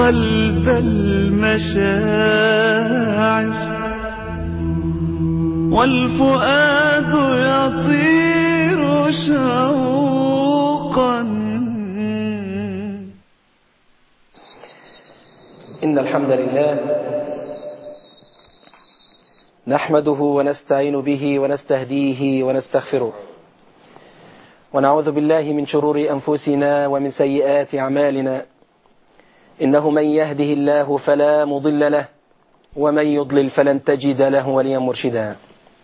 قلب المشاعر والفؤاد يطير شوقا إن الحمد لله نحمده ونستعين به ونستهديه ونستغفره ونعوذ بالله من شرور أنفسنا ومن سيئات أعمالنا إنه من يهده الله فلا مضل له ومن يضلل فلن تجد له وليا مرشدا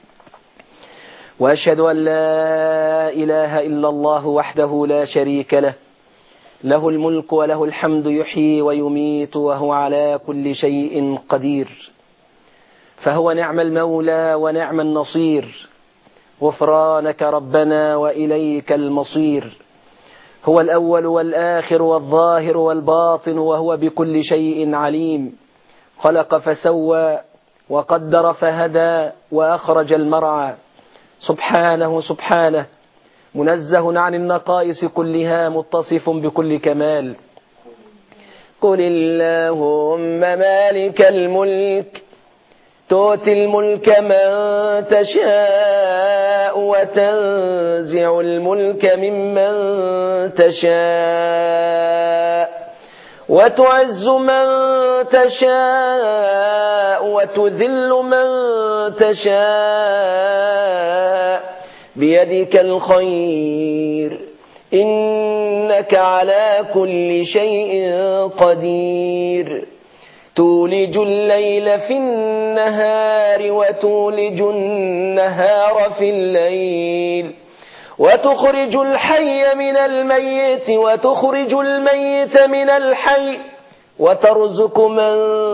وأشهد أن لا إله إلا الله وحده لا شريك له له الملك وله الحمد يحيي ويميت وهو على كل شيء قدير فهو نعم المولى ونعم النصير غفرانك ربنا وإليك المصير هو الأول والآخر والظاهر والباطن وهو بكل شيء عليم خلق فسوى وقدر فهدى وأخرج المرعى سبحانه سبحانه منزه عن النقائص كلها متصف بكل كمال قل اللهم مالك الملك تؤتي الملك من تشاء وتنزع الملك ممن تشاء وتعز من تشاء وتذل من تشاء بيدك الخير إنك على كل شيء قدير تولج الليل في النهار وتولج النهار في الليل وتخرج الحي من الميت وتخرج الميت من الحي وترزق من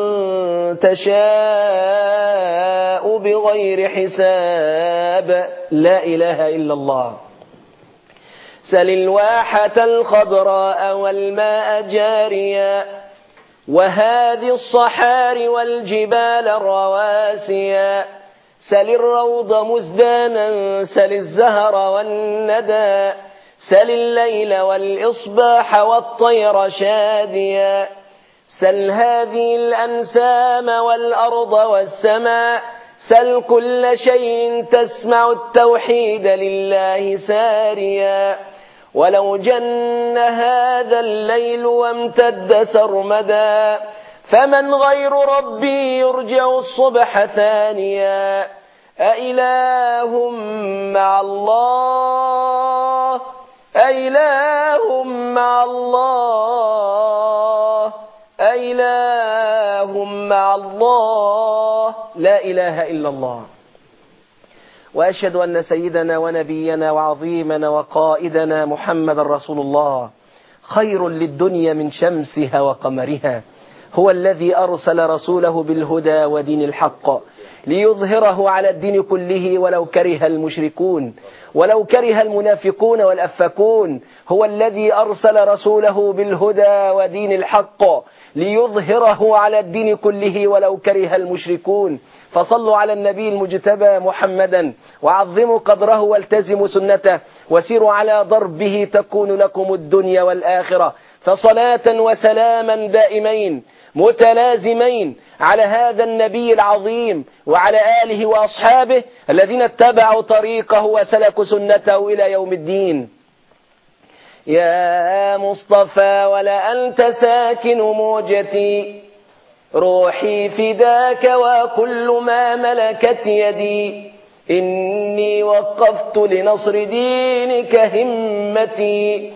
تشاء بغير حساب لا إله إلا الله سل الواحة الخضراء والماء جاريا وهذه الصحار والجبال الرواسيا سل الروض مزدانا سل الزهر والندى سل الليل والإصباح والطير شاديا سل هذه الأنسام والأرض والسماء سل كل شيء تسمع التوحيد لله ساريا ولو جن هذا الليل وامتد سرمدا فمن غير ربي يرجع الصبح ثانيا أإله مع الله أإله مع الله أإله مع الله لا إله إلا الله وأشهد أن سيدنا ونبينا وعظيمنا وقائدنا محمد رسول الله خير للدنيا من شمسها وقمرها هو الذي أرسل رسوله بالهدى ودين الحق ليظهره على الدين كله ولو كره المشركون ولو كره المنافقون والأفكون هو الذي أرسل رسوله بالهدى ودين الحق ليظهره على الدين كله ولو كره المشركون فصلوا على النبي المجتبى محمدا وعظموا قدره والتزموا سنته وسيروا على ضربه تكون لكم الدنيا والآخرة فصلاة وسلاما دائمين متلازمين على هذا النبي العظيم وعلى آله وأصحابه الذين اتبعوا طريقه وسلكوا سنته إلى يوم الدين يا مصطفى ولا أنت ساكن موجتي روحي فداك وكل ما ملكت يدي إني وقفت لنصر دينك همتي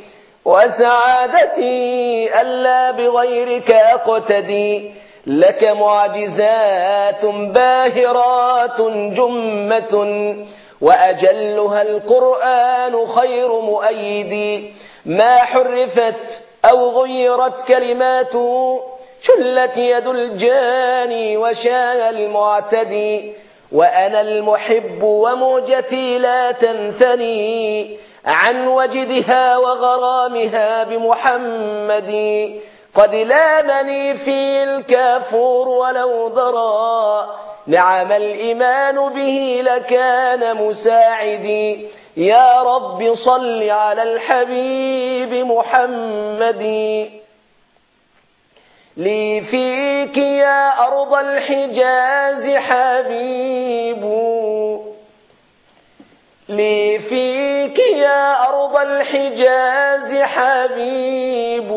وسعادتي ألا بغيرك أقتدي لك معجزات باهرات جمة وأجلها القرآن خير مؤيد ما حرفت أو غيرت كلماته شلت يد الجاني وشاء المعتدي وأنا المحب وموجتي لا تنثني عن وجدها وغرامها بمحمد قد لامني في الكافور ولو ضرى نعم الإيمان به لكان مساعدي يا رب صل على الحبيب محمد لي فيك يا أرض الحجاز حبيب لي فيك يا أرض الحجاز حبيب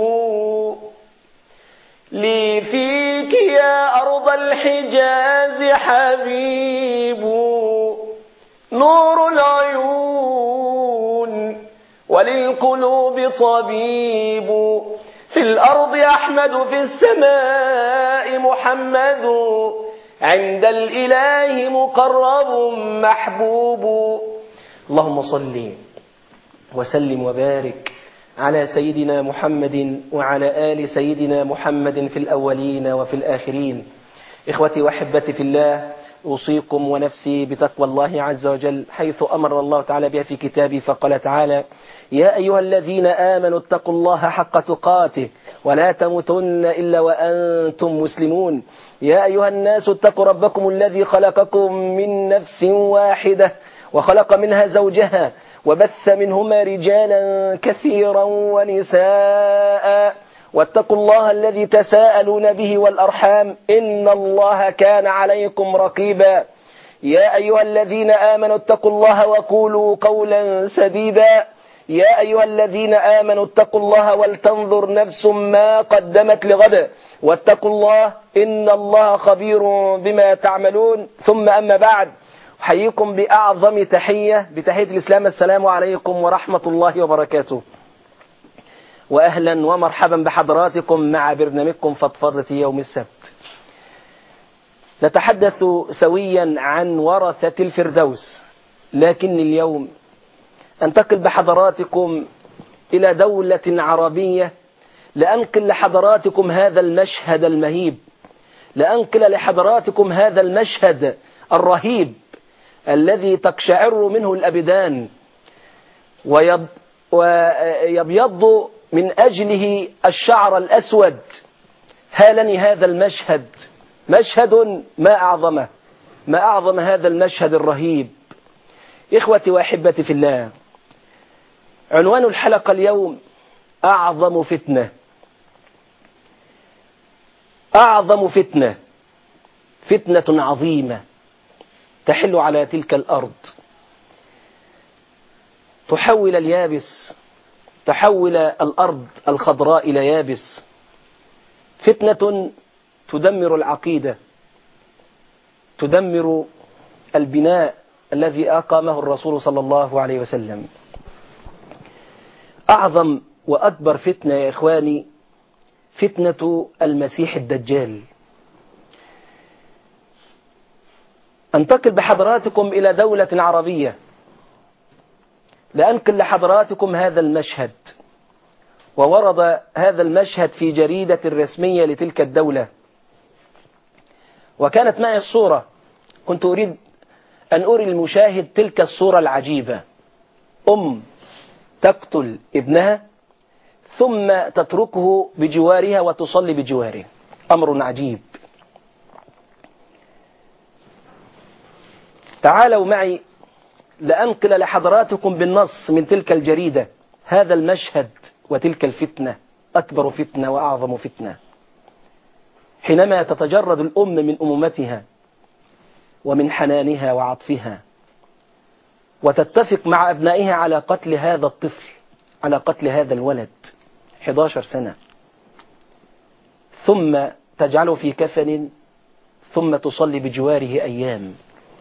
لي فيك يا أرض الحجاز حبيب نور العيون وللقلوب طبيب في الأرض أحمد في السماء محمد عند الإله مقرب محبوب اللهم صل وسلم وبارك على سيدنا محمد وعلى آل سيدنا محمد في الأولين وفي الآخرين إخوتي وأحبتي في الله أوصيكم ونفسي بتقوى الله عز وجل حيث أمر الله تعالى بها في كتابه فقال تعالى يا أيها الذين آمنوا اتقوا الله حق تقاته ولا تموتن إلا وأنتم مسلمون يا أيها الناس اتقوا ربكم الذي خلقكم من نفس واحدة وخلق منها زوجها وبث منهما رجالا كثيرا ونساء واتقوا الله الذي تساءلون به والأرحام إن الله كان عليكم رقيبا يا أيها الذين آمنوا اتقوا الله وقولوا قولا سديدا يا أيها الذين آمنوا اتقوا الله ولتنظر نفس ما قدمت لغد واتقوا الله إن الله خبير بما تعملون ثم أما بعد أحييكم بأعظم تحية بتحية الإسلام السلام عليكم ورحمة الله وبركاته وأهلا ومرحبا بحضراتكم مع برنامجكم فضفضة يوم السبت نتحدث سويا عن ورثة الفردوس لكن اليوم أنتقل بحضراتكم إلى دولة عربية لأنقل لحضراتكم هذا المشهد المهيب لأنقل لحضراتكم هذا المشهد الرهيب الذي تقشعر منه الأبدان ويب ويبيض من أجله الشعر الأسود هالني هذا المشهد مشهد ما أعظمه ما أعظم هذا المشهد الرهيب إخوتي وأحبتي في الله عنوان الحلقة اليوم أعظم فتنة أعظم فتنة فتنة عظيمة تحل على تلك الأرض تحول اليابس تحول الأرض الخضراء إلى يابس فتنة تدمر العقيدة تدمر البناء الذي أقامه الرسول صلى الله عليه وسلم أعظم وأكبر فتنة يا إخواني فتنة المسيح الدجال أنتقل بحضراتكم إلى دولة عربية لأنقل لحضراتكم هذا المشهد وورد هذا المشهد في جريدة رسمية لتلك الدولة وكانت معي الصورة كنت أريد أن أري المشاهد تلك الصورة العجيبة أم تقتل ابنها ثم تتركه بجوارها وتصلي بجواره أمر عجيب تعالوا معي لأنقل لحضراتكم بالنص من تلك الجريدة هذا المشهد وتلك الفتنة أكبر فتنة وأعظم فتنة حينما تتجرد الأم من أمومتها ومن حنانها وعطفها وتتفق مع أبنائها على قتل هذا الطفل على قتل هذا الولد 11 سنة ثم تجعله في كفن ثم تصلي بجواره أيام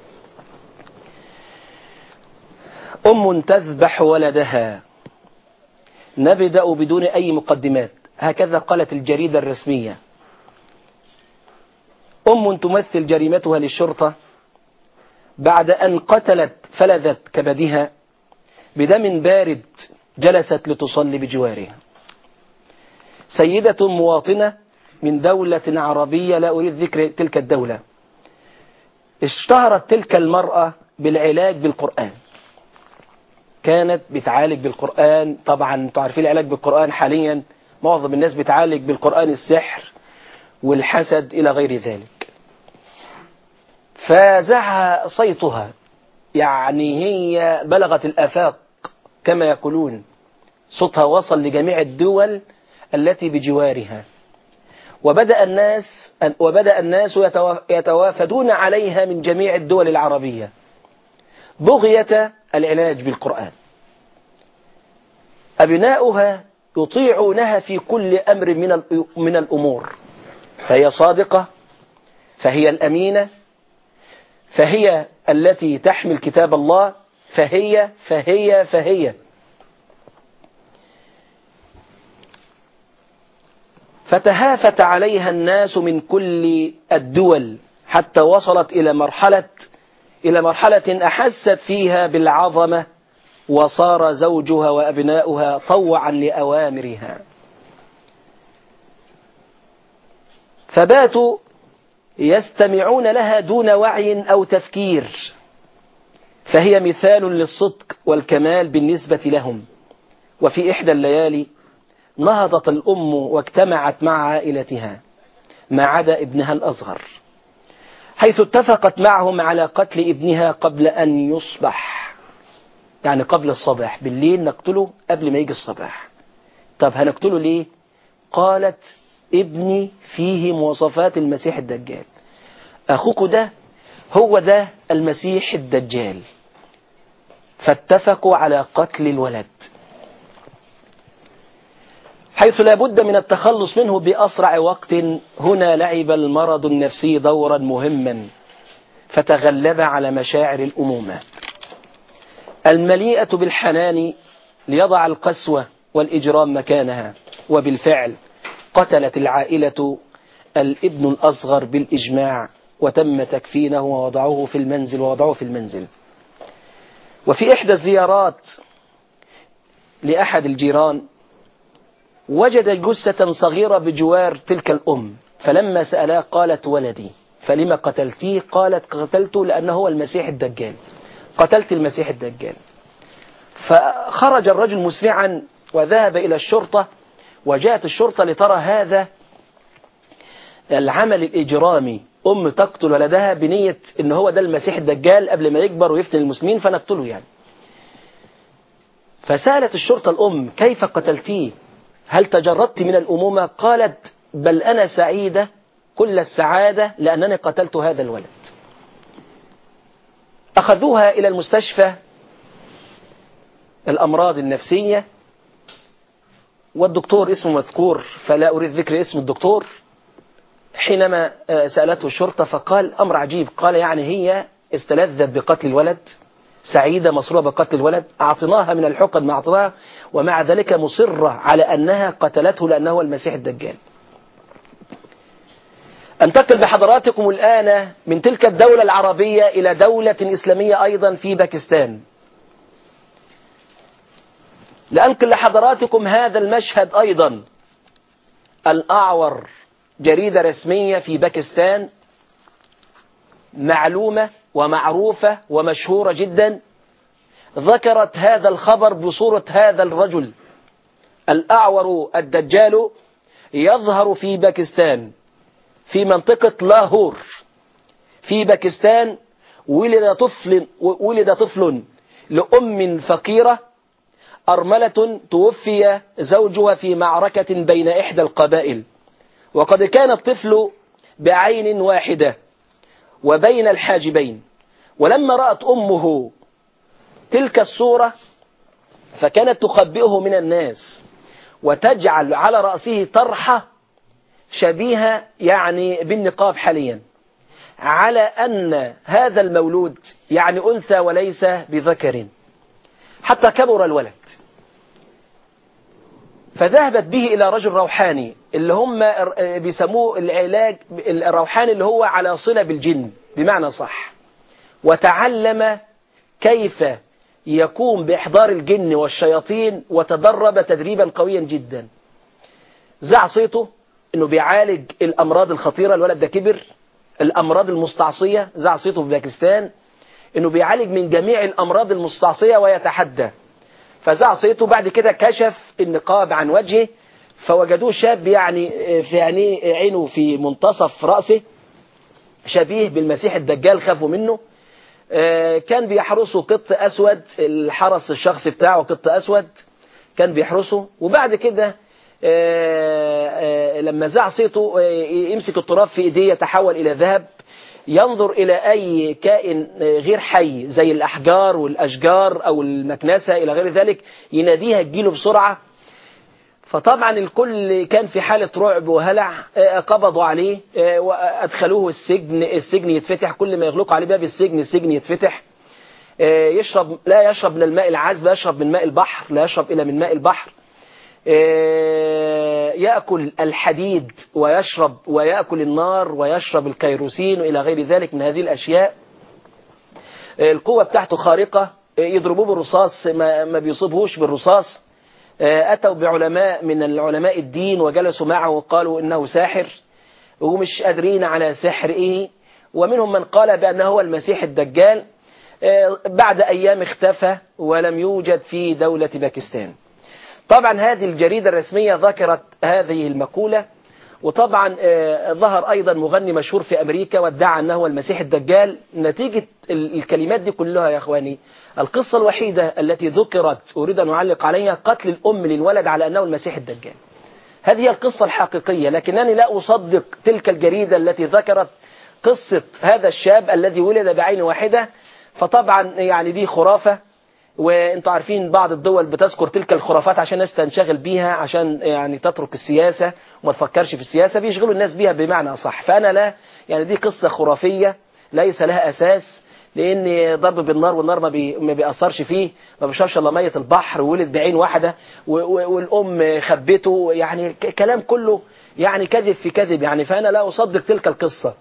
أم تذبح ولدها نبدأ بدون أي مقدمات هكذا قالت الجريدة الرسمية أم تمثل جريمتها للشرطة بعد أن قتلت فلذت كبدها بدم بارد جلست لتصلي بجوارها سيدة مواطنة من دولة عربية لا أريد ذكر تلك الدولة اشتهرت تلك المرأة بالعلاج بالقرآن كانت بتعالج بالقرآن طبعا تعرفين العلاج بالقرآن حاليا معظم الناس بتعالج بالقرآن السحر والحسد إلى غير ذلك فازعها صيتها يعني هي بلغت الآفاق كما يقولون صوتها وصل لجميع الدول التي بجوارها وبدأ الناس وبدأ الناس يتوافدون عليها من جميع الدول العربية بغية العلاج بالقرآن أبناؤها يطيعونها في كل أمر من من الأمور فهي صادقة فهي الأمينة فهي التي تحمل كتاب الله فهي فهي فهي فتهافت عليها الناس من كل الدول حتى وصلت إلى مرحلة إلى مرحلة أحست فيها بالعظمة وصار زوجها وأبناؤها طوعا لأوامرها فباتوا يستمعون لها دون وعي أو تفكير فهي مثال للصدق والكمال بالنسبة لهم وفي إحدى الليالي نهضت الأم واجتمعت مع عائلتها ما عدا ابنها الأصغر حيث اتفقت معهم على قتل ابنها قبل أن يصبح يعني قبل الصباح بالليل نقتله قبل ما يجي الصباح طب هنقتله ليه قالت ابني فيه مواصفات المسيح الدجال أخوك ده هو ده المسيح الدجال فاتفقوا على قتل الولد حيث لا بد من التخلص منه بأسرع وقت هنا لعب المرض النفسي دورا مهما فتغلب على مشاعر الأمومة المليئة بالحنان ليضع القسوة والإجرام مكانها وبالفعل قتلت العائلة الابن الأصغر بالإجماع وتم تكفينه ووضعوه في المنزل ووضعوه في المنزل وفي إحدى الزيارات لأحد الجيران وجد جثة صغيرة بجوار تلك الأم فلما سألها قالت ولدي فلما قتلتيه قالت قتلته لأنه هو المسيح الدجال قتلت المسيح الدجال فخرج الرجل مسرعا وذهب إلى الشرطة وجاءت الشرطة لترى هذا العمل الإجرامي أم تقتل ولدها بنية إن هو ده المسيح الدجال قبل ما يكبر ويفتن المسلمين فنقتله يعني فسألت الشرطة الأم كيف قتلتيه هل تجردت من الأمومة قالت بل أنا سعيدة كل السعادة لأنني قتلت هذا الولد أخذوها إلى المستشفى الأمراض النفسية والدكتور اسمه مذكور فلا أريد ذكر اسم الدكتور حينما سألته الشرطة فقال أمر عجيب قال يعني هي استلذت بقتل الولد سعيدة مسرورة بقتل الولد أعطيناها من الحقد ما أعطيناها ومع ذلك مصرة على أنها قتلته لأنه هو المسيح الدجال أنتقل بحضراتكم الآن من تلك الدولة العربية إلى دولة إسلامية أيضا في باكستان لأنقل لحضراتكم هذا المشهد أيضا الأعور جريدة رسمية في باكستان معلومة ومعروفة ومشهورة جدا ذكرت هذا الخبر بصورة هذا الرجل الأعور الدجال يظهر في باكستان في منطقة لاهور في باكستان ولد طفل ولد طفل لأم فقيرة أرملة توفي زوجها في معركة بين إحدى القبائل وقد كان الطفل بعين واحدة وبين الحاجبين ولما رأت أمه تلك الصورة فكانت تخبئه من الناس وتجعل على رأسه طرحة شبيهة يعني بالنقاب حاليا على أن هذا المولود يعني أنثى وليس بذكر حتى كبر الولد فذهبت به إلى رجل روحاني اللي هم بيسموه العلاج الروحاني اللي هو على صلة بالجن بمعنى صح وتعلم كيف يقوم بإحضار الجن والشياطين وتدرب تدريبا قويا جدا زع صيته انه بيعالج الامراض الخطيرة الولد ده كبر الامراض المستعصية زع صيته في باكستان انه بيعالج من جميع الامراض المستعصية ويتحدى فزع صيته بعد كده كشف النقاب عن وجهه فوجدوه شاب يعني في عينيه عينه في منتصف رأسه شبيه بالمسيح الدجال خافوا منه كان بيحرسه قط أسود الحرس الشخصي بتاعه قط أسود كان بيحرسه وبعد كده آه، آه، لما زع صيته آه، يمسك التراب في ايديه يتحول الى ذهب ينظر الى اي كائن آه، غير حي زي الاحجار والاشجار او المكنسه الى غير ذلك يناديها تجيله بسرعه فطبعا الكل كان في حالة رعب وهلع آه، قبضوا عليه آه، وأدخلوه السجن السجن يتفتح كل ما يغلقوا عليه باب السجن السجن يتفتح آه، يشرب لا يشرب من الماء العذب يشرب من ماء البحر لا يشرب إلا من ماء البحر آه، يأكل الحديد ويشرب ويأكل النار ويشرب الكيروسين وإلى غير ذلك من هذه الأشياء آه، القوة بتاعته خارقة آه، يضربوه بالرصاص ما ما بيصيبهوش بالرصاص آه، أتوا بعلماء من العلماء الدين وجلسوا معه وقالوا إنه ساحر ومش قادرين على سحر إيه ومنهم من قال بأنه هو المسيح الدجال آه، بعد أيام اختفى ولم يوجد في دولة باكستان طبعا هذه الجريدة الرسمية ذكرت هذه المقولة وطبعا آه، ظهر أيضا مغني مشهور في أمريكا وادعى أنه هو المسيح الدجال نتيجة ال- الكلمات دي كلها يا أخواني القصة الوحيدة التي ذكرت أريد أن أعلق عليها قتل الأم للولد على أنه المسيح الدجال هذه هي القصة الحقيقية لكنني لا أصدق تلك الجريدة التي ذكرت قصة هذا الشاب الذي ولد بعين واحدة فطبعا يعني دي خرافة وانتوا عارفين بعض الدول بتذكر تلك الخرافات عشان الناس تنشغل بيها عشان يعني تترك السياسة وما تفكرش في السياسة بيشغلوا الناس بيها بمعنى أصح فأنا لا يعني دي قصة خرافية ليس لها أساس لأن ضرب بالنار والنار ما, بي ما بيأثرش فيه ما بيشربش إلا مية البحر وولد بعين واحدة و- و- والأم خبته يعني ك- كلام كله يعني كذب في كذب يعني فأنا لا أصدق تلك القصة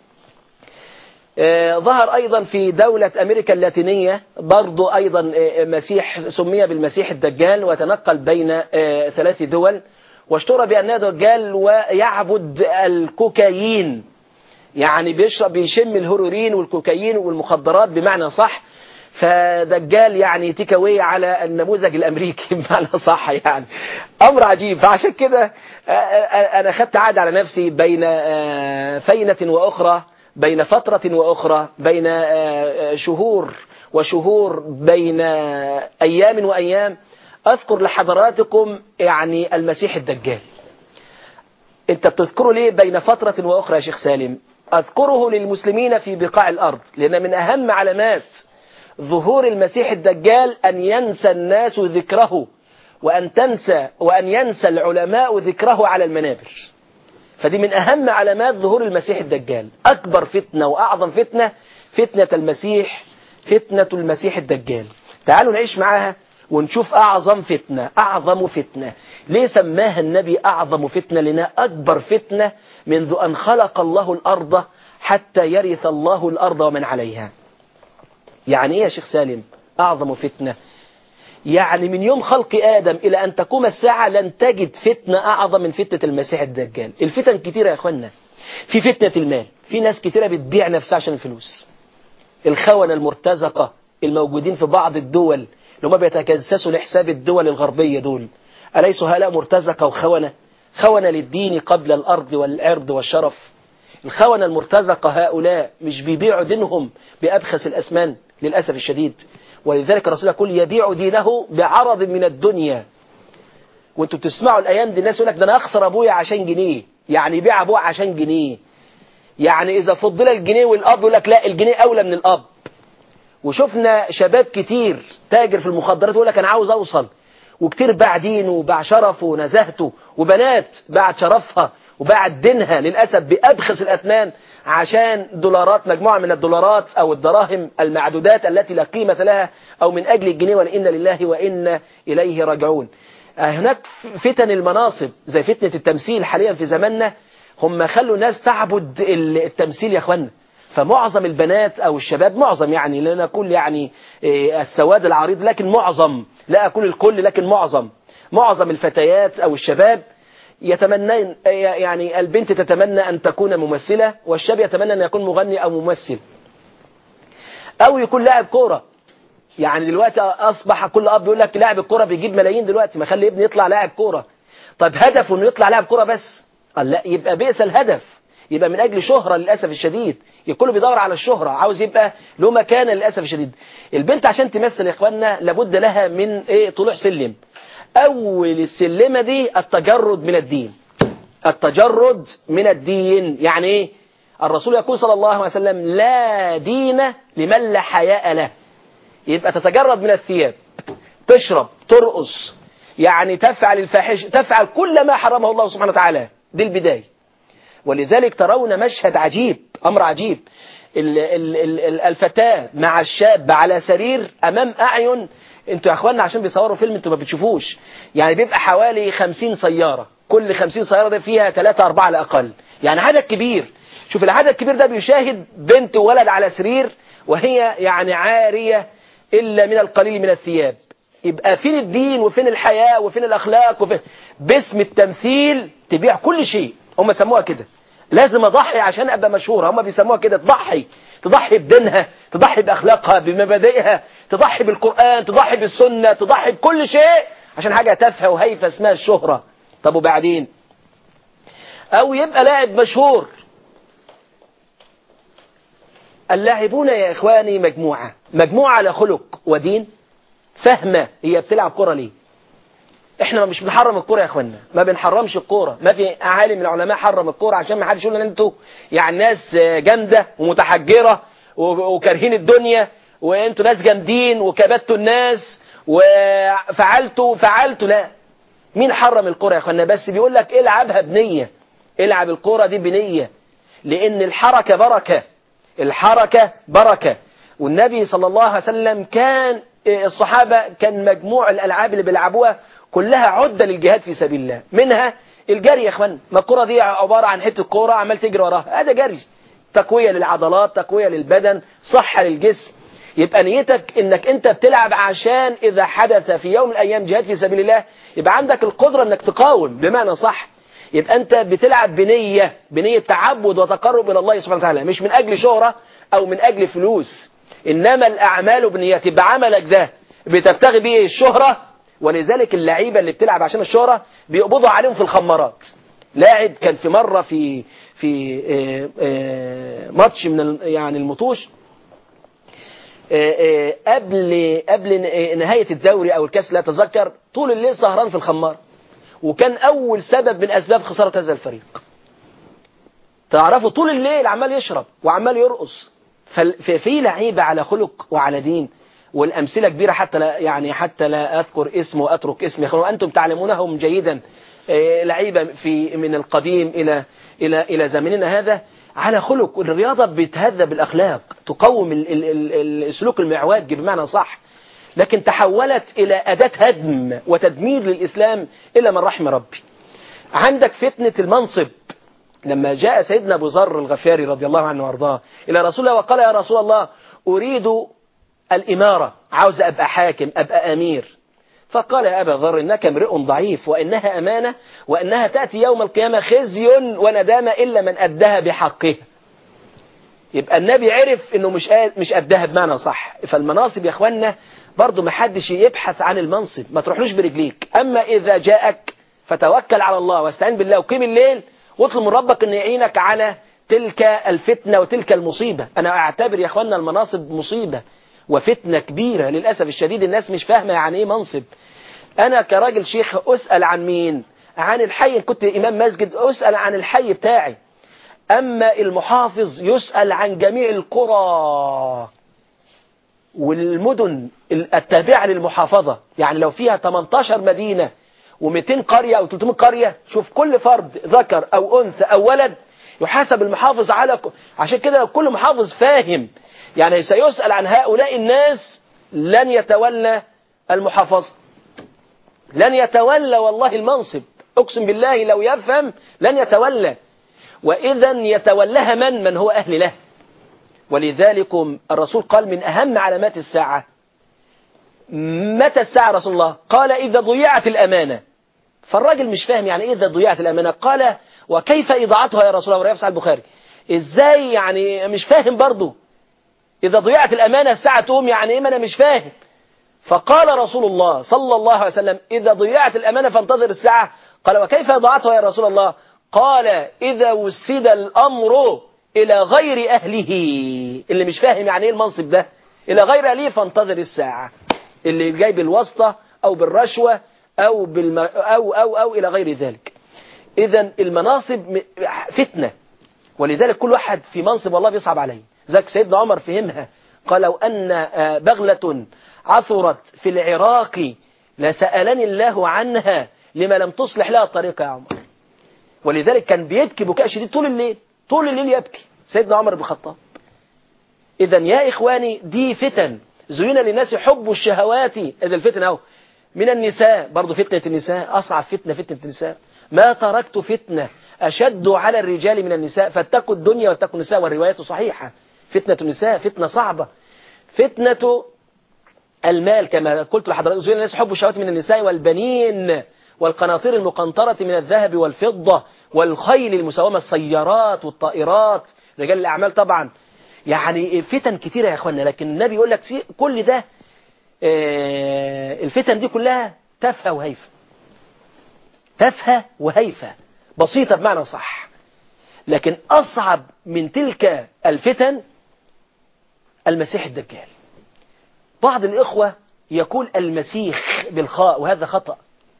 آه، ظهر أيضا في دولة أمريكا اللاتينية برضو أيضا آه، مسيح سمي بالمسيح الدجال وتنقل بين آه، ثلاث دول واشتهر بأنه دجال ويعبد الكوكايين يعني بيشرب بيشم الهيروين والكوكايين والمخدرات بمعنى صح فدجال يعني تيك أواي على النموذج الامريكي بمعنى صح يعني امر عجيب فعشان كده آه، آه، انا خدت عاد على نفسي بين آه، فينة واخرى بين فترة واخرى بين آه، شهور وشهور بين آه، ايام وايام اذكر لحضراتكم يعني المسيح الدجال انت بتذكره ليه بين فترة واخرى يا شيخ سالم اذكره للمسلمين في بقاع الارض لان من اهم علامات ظهور المسيح الدجال أن ينسى الناس ذكره وأن تنسى وأن ينسى العلماء ذكره على المنابر فدي من أهم علامات ظهور المسيح الدجال أكبر فتنة وأعظم فتنة فتنة المسيح فتنة المسيح الدجال تعالوا نعيش معاها ونشوف أعظم فتنة أعظم فتنة ليه سماها النبي أعظم فتنة لنا أكبر فتنة منذ أن خلق الله الأرض حتى يرث الله الأرض ومن عليها يعني ايه يا شيخ سالم اعظم فتنة يعني من يوم خلق آدم إلى أن تقوم الساعة لن تجد فتنة أعظم من فتنة المسيح الدجال الفتن كتيرة يا أخوانا في فتنة المال في ناس كتيرة بتبيع نفسها عشان الفلوس الخونة المرتزقة الموجودين في بعض الدول اللي هم بيتجسسوا لحساب الدول الغربية دول أليسوا هؤلاء مرتزقة وخونة خونة للدين قبل الأرض والعرض والشرف الخونة المرتزقة هؤلاء مش بيبيعوا دينهم بأبخس الأسمان للأسف الشديد ولذلك الرسول يقول يبيع دينه بعرض من الدنيا وانتوا بتسمعوا الأيام دي الناس يقول لك ده أنا أخسر أبويا عشان جنيه يعني يبيع أبوه عشان جنيه يعني إذا فضل الجنيه والأب يقول لك لا الجنيه أولى من الأب وشفنا شباب كتير تاجر في المخدرات يقول لك أنا عاوز أوصل وكتير باع دينه وباع شرفه ونزاهته وبنات باعت شرفها وباعت دينها للأسف بأبخس الأثمان عشان دولارات مجموعة من الدولارات أو الدراهم المعدودات التي لا قيمة لها أو من أجل الجنيه وإن لله وإن إليه راجعون هناك فتن المناصب زي فتنة التمثيل حاليا في زماننا هم خلوا الناس تعبد التمثيل يا أخوانا فمعظم البنات أو الشباب معظم يعني لا نقول يعني السواد العريض لكن معظم لا أقول الكل لكن معظم معظم الفتيات أو الشباب يتمنى يعني البنت تتمنى أن تكون ممثلة والشاب يتمنى أن يكون مغني أو ممثل أو يكون لاعب كورة يعني دلوقتي أصبح كل أب يقول لك لاعب الكورة بيجيب ملايين دلوقتي ما خلي ابني يطلع لاعب كورة طب هدفه أنه يطلع لاعب كورة بس قال لا يبقى بئس الهدف يبقى من أجل شهرة للأسف الشديد الكل بيدور على الشهرة عاوز يبقى له مكانة للأسف الشديد البنت عشان تمثل يا إخواننا لابد لها من إيه طلوع سلم أول السلمة دي التجرد من الدين التجرد من الدين يعني إيه الرسول يقول صلى الله عليه وسلم لا دين لمن لا حياء له يبقى تتجرد من الثياب تشرب ترقص يعني تفعل الفاحش تفعل كل ما حرمه الله سبحانه وتعالى دي البداية ولذلك ترون مشهد عجيب أمر عجيب ال- ال- ال- الفتاة مع الشاب على سرير أمام أعين انتوا يا اخوانا عشان بيصوروا فيلم انتوا ما بتشوفوش يعني بيبقى حوالي 50 سيارة كل 50 سيارة ده فيها 3 4 على الأقل يعني عدد كبير شوف العدد الكبير ده بيشاهد بنت وولد على سرير وهي يعني عارية إلا من القليل من الثياب يبقى فين الدين وفين الحياة وفين الأخلاق وفين باسم التمثيل تبيع كل شيء هم سموها كده لازم أضحي عشان أبقى مشهورة هم بيسموها كده تضحي تضحي بدينها تضحي بأخلاقها بمبادئها تضحي بالقرآن تضحي بالسنة تضحي بكل شيء عشان حاجة تافهة وهيفة اسمها الشهرة طب وبعدين أو يبقى لاعب مشهور اللاعبون يا إخواني مجموعة مجموعة على خلق ودين فاهمة هي بتلعب كرة ليه احنا مش بنحرم الكوره يا اخوانا ما بنحرمش الكوره ما في عالم من العلماء حرم الكوره عشان ما حدش يقول ان انتوا يعني ناس جامده ومتحجره و- وكارهين الدنيا وانتوا ناس جامدين وكبتوا الناس وفعلتوا فعلتوا لا مين حرم الكوره يا اخوانا بس بيقول لك العبها بنيه العب الكوره دي بنيه لان الحركه بركه الحركه بركه والنبي صلى الله عليه وسلم كان الصحابه كان مجموع الالعاب اللي بيلعبوها كلها عدة للجهاد في سبيل الله منها الجري يا اخوان ما الكرة دي عبارة عن حتة كورة عمال تجري وراها هذا جري تقوية للعضلات تقوية للبدن صحة للجسم يبقى نيتك انك انت بتلعب عشان اذا حدث في يوم من الايام جهاد في سبيل الله يبقى عندك القدرة انك تقاوم بمعنى صح يبقى انت بتلعب بنية بنية تعبد وتقرب الى الله سبحانه وتعالى مش من اجل شهرة او من اجل فلوس انما الاعمال بنيات يبقى عملك ده بتبتغي بيه الشهرة ولذلك اللعيبة اللي بتلعب عشان الشهرة بيقبضوا عليهم في الخمارات لاعب كان في مرة في في آه، آه، ماتش من ال- يعني المطوش آه، آه، قبل قبل ن- نهاية الدوري أو الكاس لا أتذكر طول الليل سهران في الخمار وكان أول سبب من أسباب خسارة هذا الفريق تعرفوا طول الليل عمال يشرب وعمال يرقص فال- ففي لعيبة على خلق وعلى دين والأمثلة كبيرة حتى لا يعني حتى لا أذكر اسم وأترك اسم يا أخوان وأنتم تعلمونهم جيدا آه، لعيبة في من القديم إلى إلى إلى زمننا هذا على خلق الرياضة بتهذب الأخلاق تقوم ال- ال- ال- السلوك المعواج بمعنى صح لكن تحولت إلى أداة هدم وتدمير للإسلام إلا من رحم ربي عندك فتنة المنصب لما جاء سيدنا أبو ذر الغفاري رضي الله عنه وارضاه إلى رسول الله وقال يا رسول الله أريد الإمارة عاوز أبقى حاكم أبقى أمير فقال يا أبا ذر إنك امرئ ضعيف وإنها أمانة وإنها تأتي يوم القيامة خزي وندامة إلا من أدها بحقها يبقى النبي عرف إنه مش قاد- مش أدها بمعنى صح فالمناصب يا إخوانا برضو ما حدش يبحث عن المنصب ما تروحلوش برجليك أما إذا جاءك فتوكل على الله واستعين بالله وقيم الليل واطلب من ربك أن يعينك على تلك الفتنة وتلك المصيبة أنا أعتبر يا إخوانا المناصب مصيبة وفتنة كبيرة للأسف الشديد الناس مش فاهمة يعني إيه منصب أنا كراجل شيخ أسأل عن مين عن الحي كنت إمام مسجد أسأل عن الحي بتاعي أما المحافظ يسأل عن جميع القرى والمدن التابعة للمحافظة يعني لو فيها 18 مدينة و200 قرية أو 300 قرية شوف كل فرد ذكر أو أنثى أو ولد يحاسب المحافظ على ك- عشان كده لو كل محافظ فاهم يعني سيسأل عن هؤلاء الناس لن يتولى المحافظة لن يتولى والله المنصب أقسم بالله لو يفهم لن يتولى وإذا يتولاها من من هو أهل له ولذلك الرسول قال من أهم علامات الساعة متى الساعة رسول الله قال إذا ضيعت الأمانة فالراجل مش فاهم يعني إيه إذا ضيعت الأمانة قال وكيف إضاعتها يا رسول الله ورياف البخاري إزاي يعني مش فاهم برضو إذا ضيعت الأمانة الساعة تقوم يعني إيه ما أنا مش فاهم فقال رسول الله صلى الله عليه وسلم إذا ضيعت الأمانة فانتظر الساعة قال وكيف إضاعتها يا رسول الله قال إذا وسد الأمر إلى غير أهله اللي مش فاهم يعني إيه المنصب ده إلى غير أهله فانتظر الساعة اللي جاي بالواسطة أو بالرشوة أو, بالم... أو, أو, أو إلى غير ذلك إذا المناصب م- فتنة ولذلك كل واحد في منصب والله بيصعب عليه ذاك سيدنا عمر فهمها قال لو أن آه، بغلة عثرت في العراق لسألني الله عنها لما لم تصلح لها الطريقة يا عمر ولذلك كان بيبكي بكاء شديد طول الليل طول الليل يبكي سيدنا عمر بن الخطاب إذا يا إخواني دي فتن زين للناس حب الشهوات إذا الفتن أهو من النساء برضو فتنة النساء أصعب فتنة فتنة النساء ما تركت فتنة أشد على الرجال من النساء فاتقوا الدنيا واتقوا النساء والرواية صحيحة فتنة النساء فتنة صعبة فتنة المال كما قلت لحضرتك زين الناس حب الشهوات من النساء والبنين والقناطير المقنطرة من الذهب والفضة والخيل المسومة السيارات والطائرات رجال الأعمال طبعا يعني فتن كتيرة يا أخوانا لكن النبي يقول لك سي- كل ده آه، الفتن دي كلها تافهة وهيفة تافهة وهيفة بسيطة بمعنى صح لكن أصعب من تلك الفتن المسيح الدجال بعض الإخوة يقول المسيح بالخاء وهذا خطأ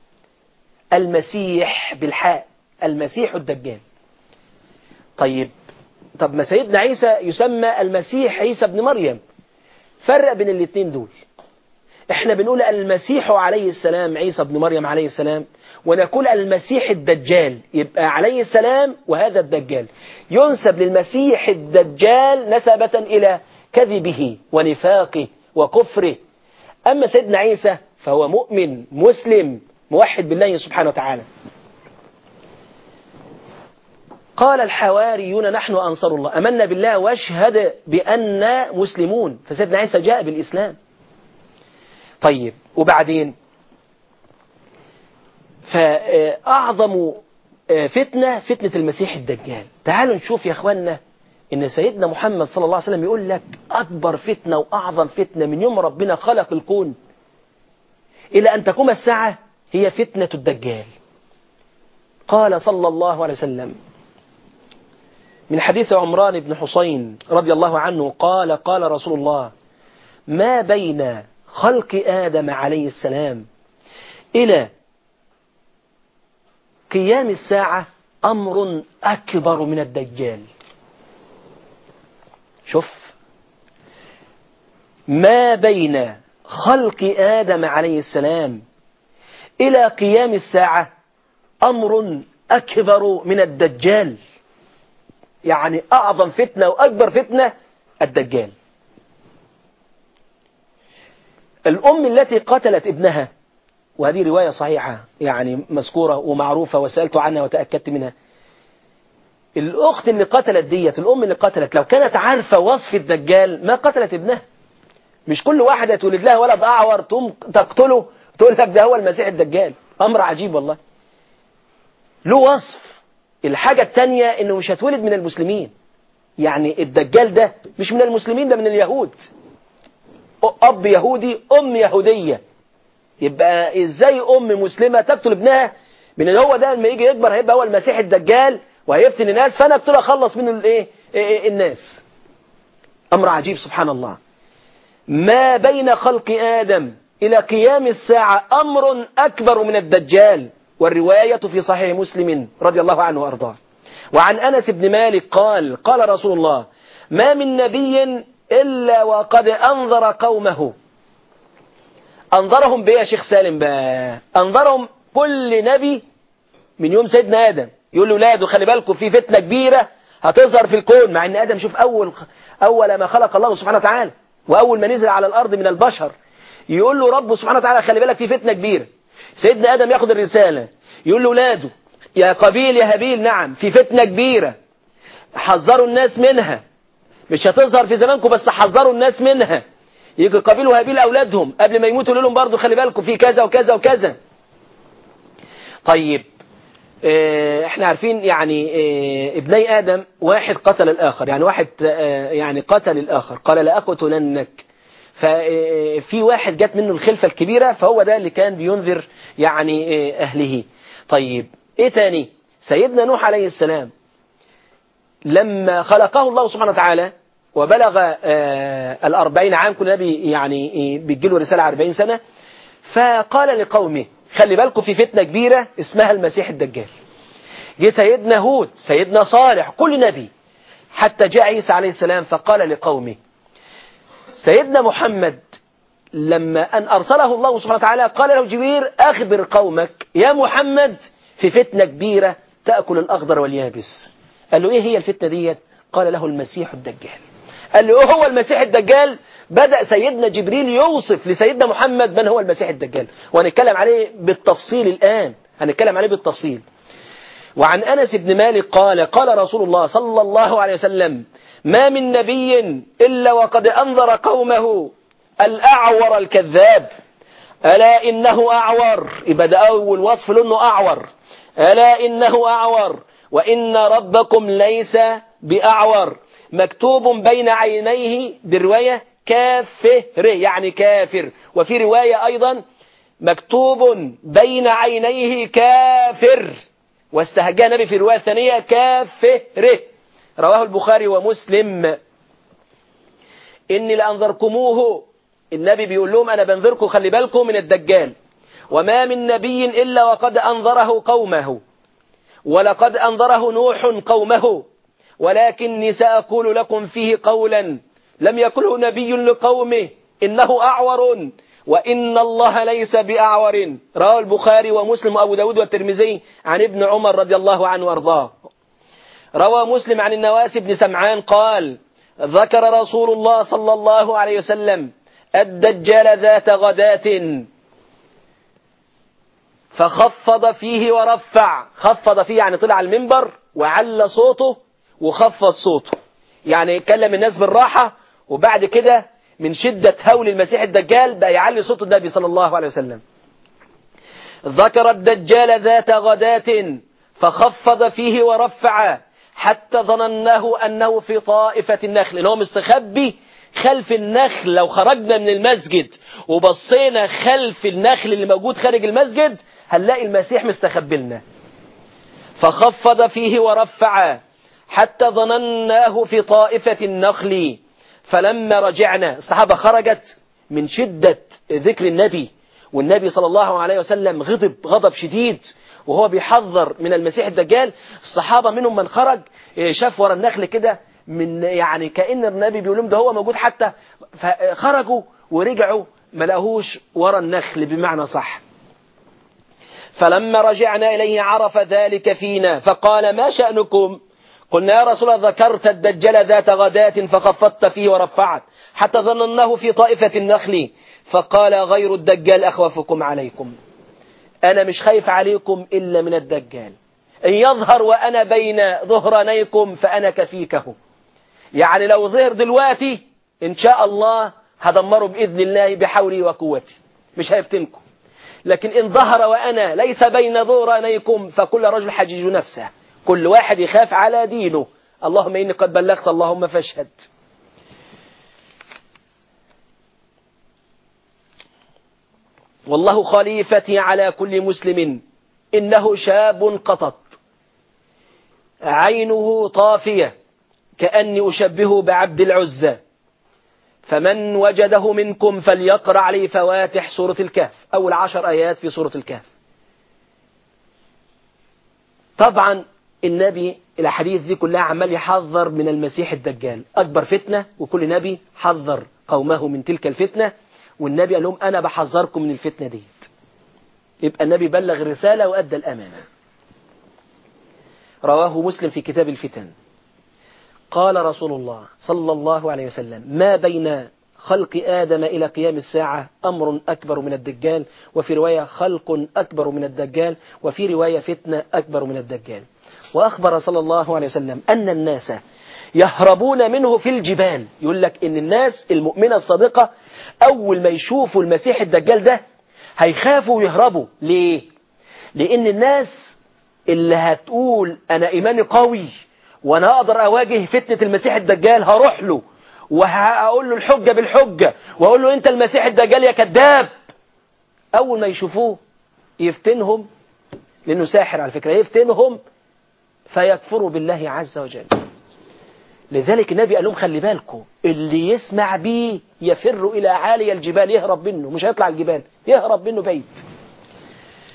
المسيح بالحاء المسيح الدجال طيب طب ما سيدنا عيسى يسمى المسيح عيسى ابن مريم فرق بين الاثنين دول احنا بنقول المسيح عليه السلام عيسى ابن مريم عليه السلام ونقول المسيح الدجال يبقى عليه السلام وهذا الدجال ينسب للمسيح الدجال نسبة إلى كذبه ونفاقه وكفره أما سيدنا عيسى فهو مؤمن مسلم موحد بالله سبحانه وتعالى قال الحواريون نحن أنصار الله أمنا بالله واشهد بأننا مسلمون فسيدنا عيسى جاء بالإسلام طيب وبعدين فأعظم فتنة فتنة المسيح الدجال تعالوا نشوف يا أخوانا إن سيدنا محمد صلى الله عليه وسلم يقول لك أكبر فتنة وأعظم فتنة من يوم ربنا خلق الكون إلى أن تقوم الساعة هي فتنة الدجال قال صلى الله عليه وسلم من حديث عمران بن حسين رضي الله عنه قال قال رسول الله ما بين خلق آدم عليه السلام إلى قيام الساعة أمر أكبر من الدجال شوف ما بين خلق آدم عليه السلام إلى قيام الساعة أمر أكبر من الدجال يعني أعظم فتنة وأكبر فتنة الدجال الأم التي قتلت ابنها وهذه رواية صحيحة يعني مذكورة ومعروفة وسألت عنها وتأكدت منها الأخت اللي قتلت ديت الأم اللي قتلت لو كانت عارفة وصف الدجال ما قتلت ابنها مش كل واحدة تولد لها ولد أعور تقوم تقتله تقول لك ده هو المسيح الدجال أمر عجيب والله له وصف الحاجة التانية إنه مش هتولد من المسلمين يعني الدجال ده مش من المسلمين ده من اليهود أب يهودي أم يهودية يبقى إزاي أم مسلمة تقتل ابنها من اللي هو ده لما يجي يكبر هيبقى هو المسيح الدجال وهيفتن الناس فأنا ابتدي أخلص منه الإيه إيه الناس أمر عجيب سبحان الله ما بين خلق آدم إلى قيام الساعة أمر أكبر من الدجال والرواية في صحيح مسلم رضي الله عنه وأرضاه وعن أنس بن مالك قال قال رسول الله ما من نبي إلا وقد أنظر قومه أنظرهم بيه يا شيخ سالم بقى أنظرهم كل نبي من يوم سيدنا آدم يقول له ولاده خلي بالكم في فتنة كبيرة هتظهر في الكون مع أن آدم شوف أول أول ما خلق الله سبحانه وتعالى وأول ما نزل على الأرض من البشر يقول له رب سبحانه وتعالى خلي بالك في فتنة كبيرة سيدنا آدم ياخد الرسالة يقول له ولاده يا قبيل يا هابيل نعم في فتنة كبيرة حذروا الناس منها مش هتظهر في زمانكم بس حذروا الناس منها يجي قابيل وهابيل أولادهم قبل ما يموتوا لهم برضو خلي بالكم في كذا وكذا وكذا طيب اه احنا عارفين يعني اه ابني آدم واحد قتل الآخر يعني واحد اه يعني قتل الآخر قال لا أقتلنك ففي واحد جت منه الخلفة الكبيرة فهو ده اللي كان بينذر يعني أهله طيب ايه تاني سيدنا نوح عليه السلام لما خلقه الله سبحانه وتعالى وبلغ الأربعين عام كل نبي يعني بيجيله رسالة أربعين سنة فقال لقومه خلي بالكم في فتنة كبيرة اسمها المسيح الدجال جه سيدنا هود سيدنا صالح كل نبي حتى جاء عيسى عليه السلام فقال لقومه سيدنا محمد لما أن أرسله الله سبحانه وتعالى قال له جبريل أخبر قومك يا محمد في فتنة كبيرة تأكل الأخضر واليابس قال له إيه هي الفتنة ديت قال له المسيح الدجال قال له إيه هو المسيح الدجال بدأ سيدنا جبريل يوصف لسيدنا محمد من هو المسيح الدجال وهنتكلم عليه بالتفصيل الآن هنتكلم عليه بالتفصيل وعن أنس بن مالك قال قال رسول الله صلى الله عليه وسلم ما من نبي إلا وقد أنذر قومه الأعور الكذاب ألا إنه أعور يبقى ده أول وصف لأنه أعور ألا إنه أعور وإن ربكم ليس بأعور مكتوب بين عينيه برواية كافر يعني كافر وفي رواية أيضا مكتوب بين عينيه كافر واستهجى النبي في رواية ثانية كافر رواه البخاري ومسلم إني لأنذركموه النبي بيقول لهم أنا بنذركم خلي بالكم من الدجال وما من نبي إلا وقد أنذره قومه ولقد أنذره نوح قومه ولكني سأقول لكم فيه قولا لم يقله نبي لقومه إنه أعور وإن الله ليس بأعور رواه البخاري ومسلم وأبو داود والترمذي عن ابن عمر رضي الله عنه وارضاه روى مسلم عن النواس بن سمعان قال ذكر رسول الله صلى الله عليه وسلم الدجال ذات غداة فخفض فيه ورفع خفض فيه يعني طلع المنبر وعلى صوته وخفض صوته يعني كلم الناس بالراحة وبعد كده من شدة هول المسيح الدجال بقى يعلي صوت النبي صلى الله عليه وسلم ذكر الدجال ذات غداة فخفض فيه ورفع حتى ظنناه أنه في طائفة النخل إن هو مستخبي خلف النخل لو خرجنا من المسجد وبصينا خلف النخل اللي موجود خارج المسجد هنلاقي المسيح مستخبلنا فخفض فيه ورفع حتى ظنناه في طائفة النخل فلما رجعنا الصحابة خرجت من شدة ذكر النبي والنبي صلى الله عليه وسلم غضب غضب شديد وهو بيحذر من المسيح الدجال الصحابة منهم من خرج شاف ورا النخل كده من يعني كأن النبي بيقول لهم ده هو موجود حتى خرجوا ورجعوا ما لقوهوش ورا النخل بمعنى صح فلما رجعنا إليه عرف ذلك فينا فقال ما شأنكم قلنا يا رسول الله ذكرت الدجال ذات غداة فخفضت فيه ورفعت حتى ظنناه في طائفة النخل فقال غير الدجال أخوفكم عليكم أنا مش خايف عليكم إلا من الدجال إن يظهر وأنا بين ظهرانيكم فأنا كفيكه يعني لو ظهر دلوقتي إن شاء الله هدمره بإذن الله بحولي وقوتي مش هيفتنكم لكن إن ظهر وأنا ليس بين ظهرانيكم فكل رجل حجيج نفسه كل واحد يخاف على دينه اللهم إني قد بلغت اللهم فاشهد والله خليفتي على كل مسلم إنه شاب قطط عينه طافية كأني أشبهه بعبد العزة فمن وجده منكم فليقرأ عليه فواتح سورة الكهف أول عشر آيات في سورة الكهف طبعا النبي الحديث دي كلها عمال يحذر من المسيح الدجال أكبر فتنة وكل نبي حذر قومه من تلك الفتنة والنبي قال لهم أنا بحذركم من الفتنة دي يبقى النبي بلغ الرسالة وأدى الأمانة رواه مسلم في كتاب الفتن قال رسول الله صلى الله عليه وسلم ما بين خلق آدم إلى قيام الساعة أمر أكبر من الدجال وفي رواية خلق أكبر من الدجال وفي رواية فتنة أكبر من الدجال وأخبر صلى الله عليه وسلم أن الناس يهربون منه في الجبال يقول لك إن الناس المؤمنة الصادقة أول ما يشوفوا المسيح الدجال ده هيخافوا ويهربوا ليه؟ لأن الناس اللي هتقول أنا إيماني قوي وأنا أقدر أواجه فتنة المسيح الدجال هروح له وهقول له الحجة بالحجة وأقول له أنت المسيح الدجال يا كذاب أول ما يشوفوه يفتنهم لأنه ساحر على فكرة يفتنهم فيكفروا بالله عز وجل لذلك النبي قال لهم خلي بالكم اللي يسمع بيه يفر إلى عالي الجبال يهرب منه مش هيطلع الجبال يهرب منه بيت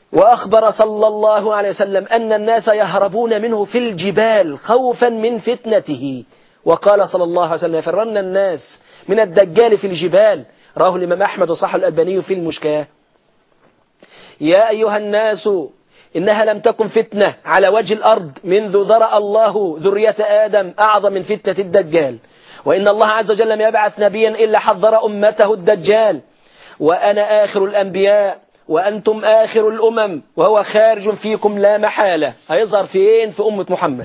وأخبر صلى الله عليه وسلم أن الناس يهربون منه في الجبال خوفا من فتنته وقال صلى الله عليه وسلم يفرن الناس من الدجال في الجبال راه الإمام أحمد وصح الألباني في المشكاة يا أيها الناس إنها لم تكن فتنة على وجه الأرض منذ ذرأ الله ذرية آدم أعظم من فتنة الدجال وإن الله عز وجل لم يبعث نبيا إلا حذر أمته الدجال وأنا آخر الأنبياء وأنتم آخر الأمم وهو خارج فيكم لا محالة هيظهر فين في أمة محمد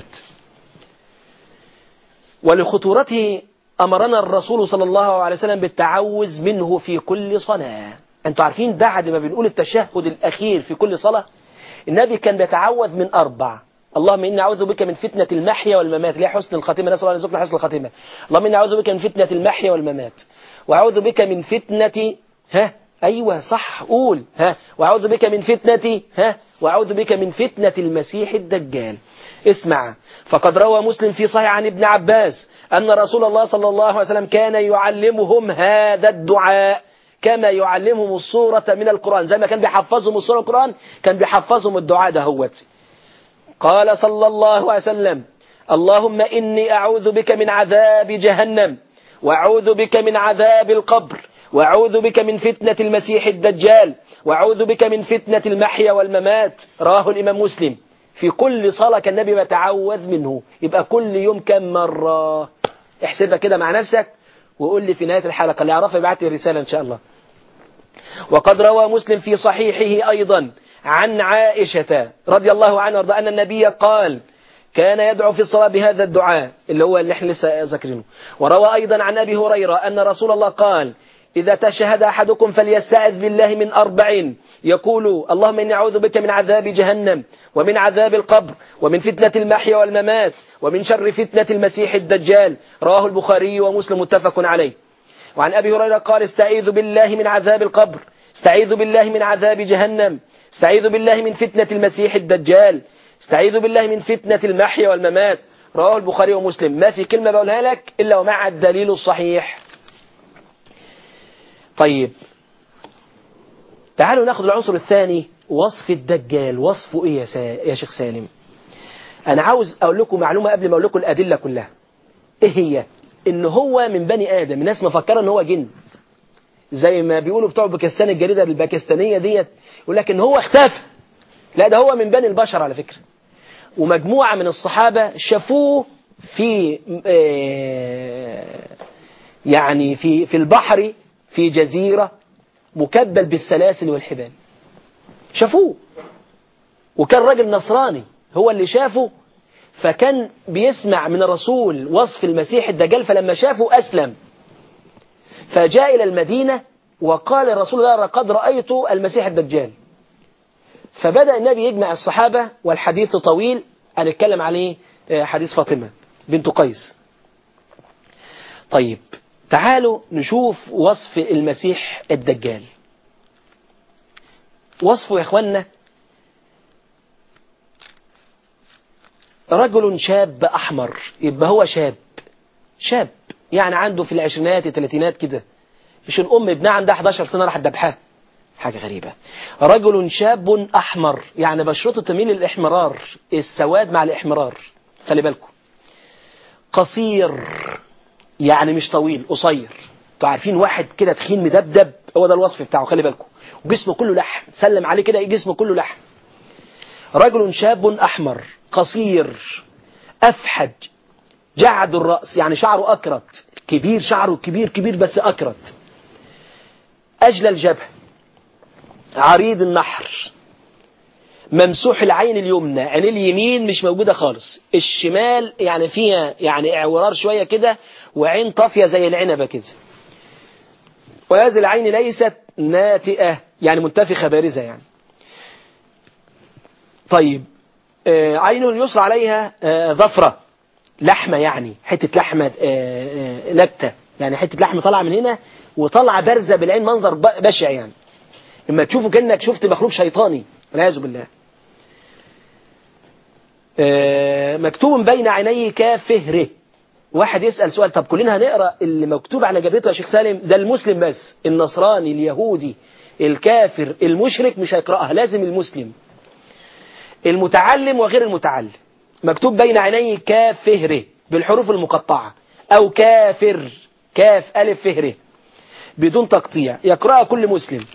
ولخطورته أمرنا الرسول صلى الله عليه وسلم بالتعوذ منه في كل صلاة أنتوا عارفين بعد ما بنقول التشهد الأخير في كل صلاة النبي كان بيتعوذ من أربع اللهم إني أعوذ بك من فتنة المحيا والممات ليه حسن الخاتمة نسأل الله أن يرزقنا حسن الخاتمة اللهم إني أعوذ بك من فتنة المحيا والممات وأعوذ بك من فتنة ها أيوة صح قول ها وأعوذ بك من فتنة ها وأعوذ بك من فتنة المسيح الدجال اسمع فقد روى مسلم في صحيح عن ابن عباس أن رسول الله صلى الله عليه وسلم كان يعلمهم هذا الدعاء كما يعلمهم الصورة من القرآن زي ما كان بيحفظهم الصورة من القرآن كان بيحفظهم الدعاء ده هوت قال صلى الله عليه وسلم اللهم إني أعوذ بك من عذاب جهنم وأعوذ بك من عذاب القبر وأعوذ بك من فتنة المسيح الدجال وأعوذ بك من فتنة المحيا والممات راه الإمام مسلم في كل صلاة كان النبي بيتعوذ منه يبقى كل يوم كم مرة احسبها كده مع نفسك وقول لي في نهاية الحلقة اللي يعرفها يبعت لي رسالة إن شاء الله وقد روى مسلم في صحيحه أيضا عن عائشة رضي الله عنها وارضى أن النبي قال كان يدعو في الصلاة بهذا الدعاء اللي هو اللي احنا لسه ذاكرينه وروى أيضا عن أبي هريرة أن رسول الله قال إذا تشهد أحدكم فليستعذ بالله من أربع يقول اللهم إني أعوذ بك من عذاب جهنم ومن عذاب القبر ومن فتنة المحيا والممات ومن شر فتنة المسيح الدجال رواه البخاري ومسلم متفق عليه وعن أبي هريرة قال استعيذ بالله من عذاب القبر استعيذ بالله من عذاب جهنم استعيذ بالله من فتنة المسيح الدجال استعيذ بالله من فتنة المحيا والممات رواه البخاري ومسلم ما في كلمة بقولها لك إلا ومع الدليل الصحيح طيب تعالوا ناخذ العنصر الثاني وصف الدجال وصفه ايه يا, سا... يا شيخ سالم انا عاوز اقول لكم معلومه قبل ما اقول لكم الادله كلها ايه هي ان هو من بني ادم الناس مفكره ان هو جن زي ما بيقولوا بتوع باكستان الجريده الباكستانيه ديت يقول لك ان هو اختفى لا ده هو من بني البشر على فكره ومجموعه من الصحابه شافوه في يعني في في البحر في جزيرة مكبل بالسلاسل والحبال شافوه وكان راجل نصراني هو اللي شافه فكان بيسمع من الرسول وصف المسيح الدجال فلما شافه أسلم فجاء إلى المدينة وقال الرسول الله قد رأيت المسيح الدجال فبدأ النبي يجمع الصحابة والحديث طويل هنتكلم عليه حديث فاطمة بنت قيس طيب تعالوا نشوف وصف المسيح الدجال وصفه يا اخوانا رجل شاب أحمر يبقى هو شاب شاب يعني عنده في العشرينات الثلاثينات كده مش الأم ابنها عندها 11 سنة راح ذبحها حاجة غريبة رجل شاب أحمر يعني بشرته تميل للإحمرار السواد مع الإحمرار خلي بالكم قصير يعني مش طويل قصير انتوا عارفين واحد كده تخين مدبدب هو ده الوصف بتاعه خلي بالكم وجسمه كله لحم سلم عليه كده جسمه كله لحم رجل شاب أحمر قصير أفحج جعد الرأس يعني شعره أكرت كبير شعره كبير كبير بس أكرت أجل الجبهة عريض النحر ممسوح العين اليمنى عين اليمين مش موجودة خالص الشمال يعني فيها يعني اعورار شوية كده وعين طافية زي العنبة كده وهذه العين ليست ناتئة يعني منتفخة بارزة يعني طيب آه عين اليسرى عليها آه ظفرة لحمة يعني حتة لحمة آه نبتة يعني حتة لحمة طالعة من هنا وطالعة بارزة بالعين منظر بشع يعني لما تشوفه كأنك شفت مخلوق شيطاني والعياذ بالله مكتوب بين عينيه كافهره واحد يسأل سؤال طب كلنا هنقرأ اللي مكتوب على جبهته يا شيخ سالم ده المسلم بس النصراني اليهودي الكافر المشرك مش هيقرأها لازم المسلم المتعلم وغير المتعلم مكتوب بين عيني كاف ر بالحروف المقطعة أو كافر كاف ألف ر بدون تقطيع يقرأها كل مسلم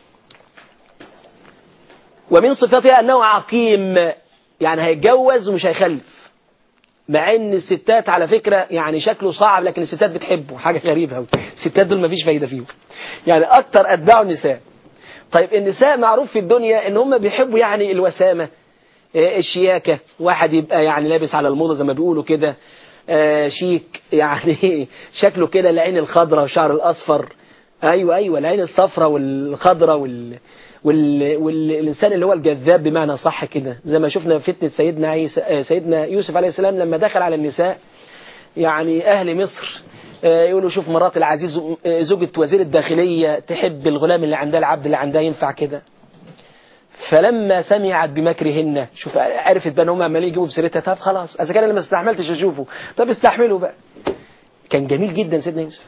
ومن صفاتها أنه عقيم يعني هيتجوز ومش هيخلف مع ان الستات على فكرة يعني شكله صعب لكن الستات بتحبه حاجة غريبة أوي الستات دول مفيش فايدة فيهم يعني أكتر أتباعوا النساء طيب النساء معروف في الدنيا ان هم بيحبوا يعني الوسامة آه، الشياكة واحد يبقى يعني لابس على الموضة زي ما بيقولوا كده آه، شيك يعني شكله كده العين الخضراء والشعر الأصفر أيوة أيوة العين الصفراء والخضراء وال... وال... والإنسان اللي هو الجذاب بمعنى صح كده زي ما شفنا فتنة سيدنا عيسى آه، سيدنا يوسف عليه السلام لما دخل على النساء يعني أهل مصر آه، يقولوا شوف مرات العزيز آه، زوجة وزير الداخلية تحب الغلام اللي عندها العبد اللي عندها ينفع كده فلما سمعت بمكرهن شوف عرفت بقى ان هم عمالين يجيبوا بسيرتها طب خلاص اذا كان انا ما استحملتش اشوفه طب استحملوا بقى كان جميل جدا سيدنا يوسف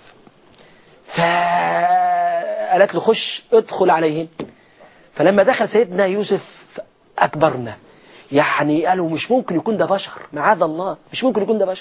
فقالت له خش ادخل عليهن فلما دخل سيدنا يوسف اكبرنا يعني قالوا مش ممكن يكون ده بشر معاذ الله مش ممكن يكون ده بشر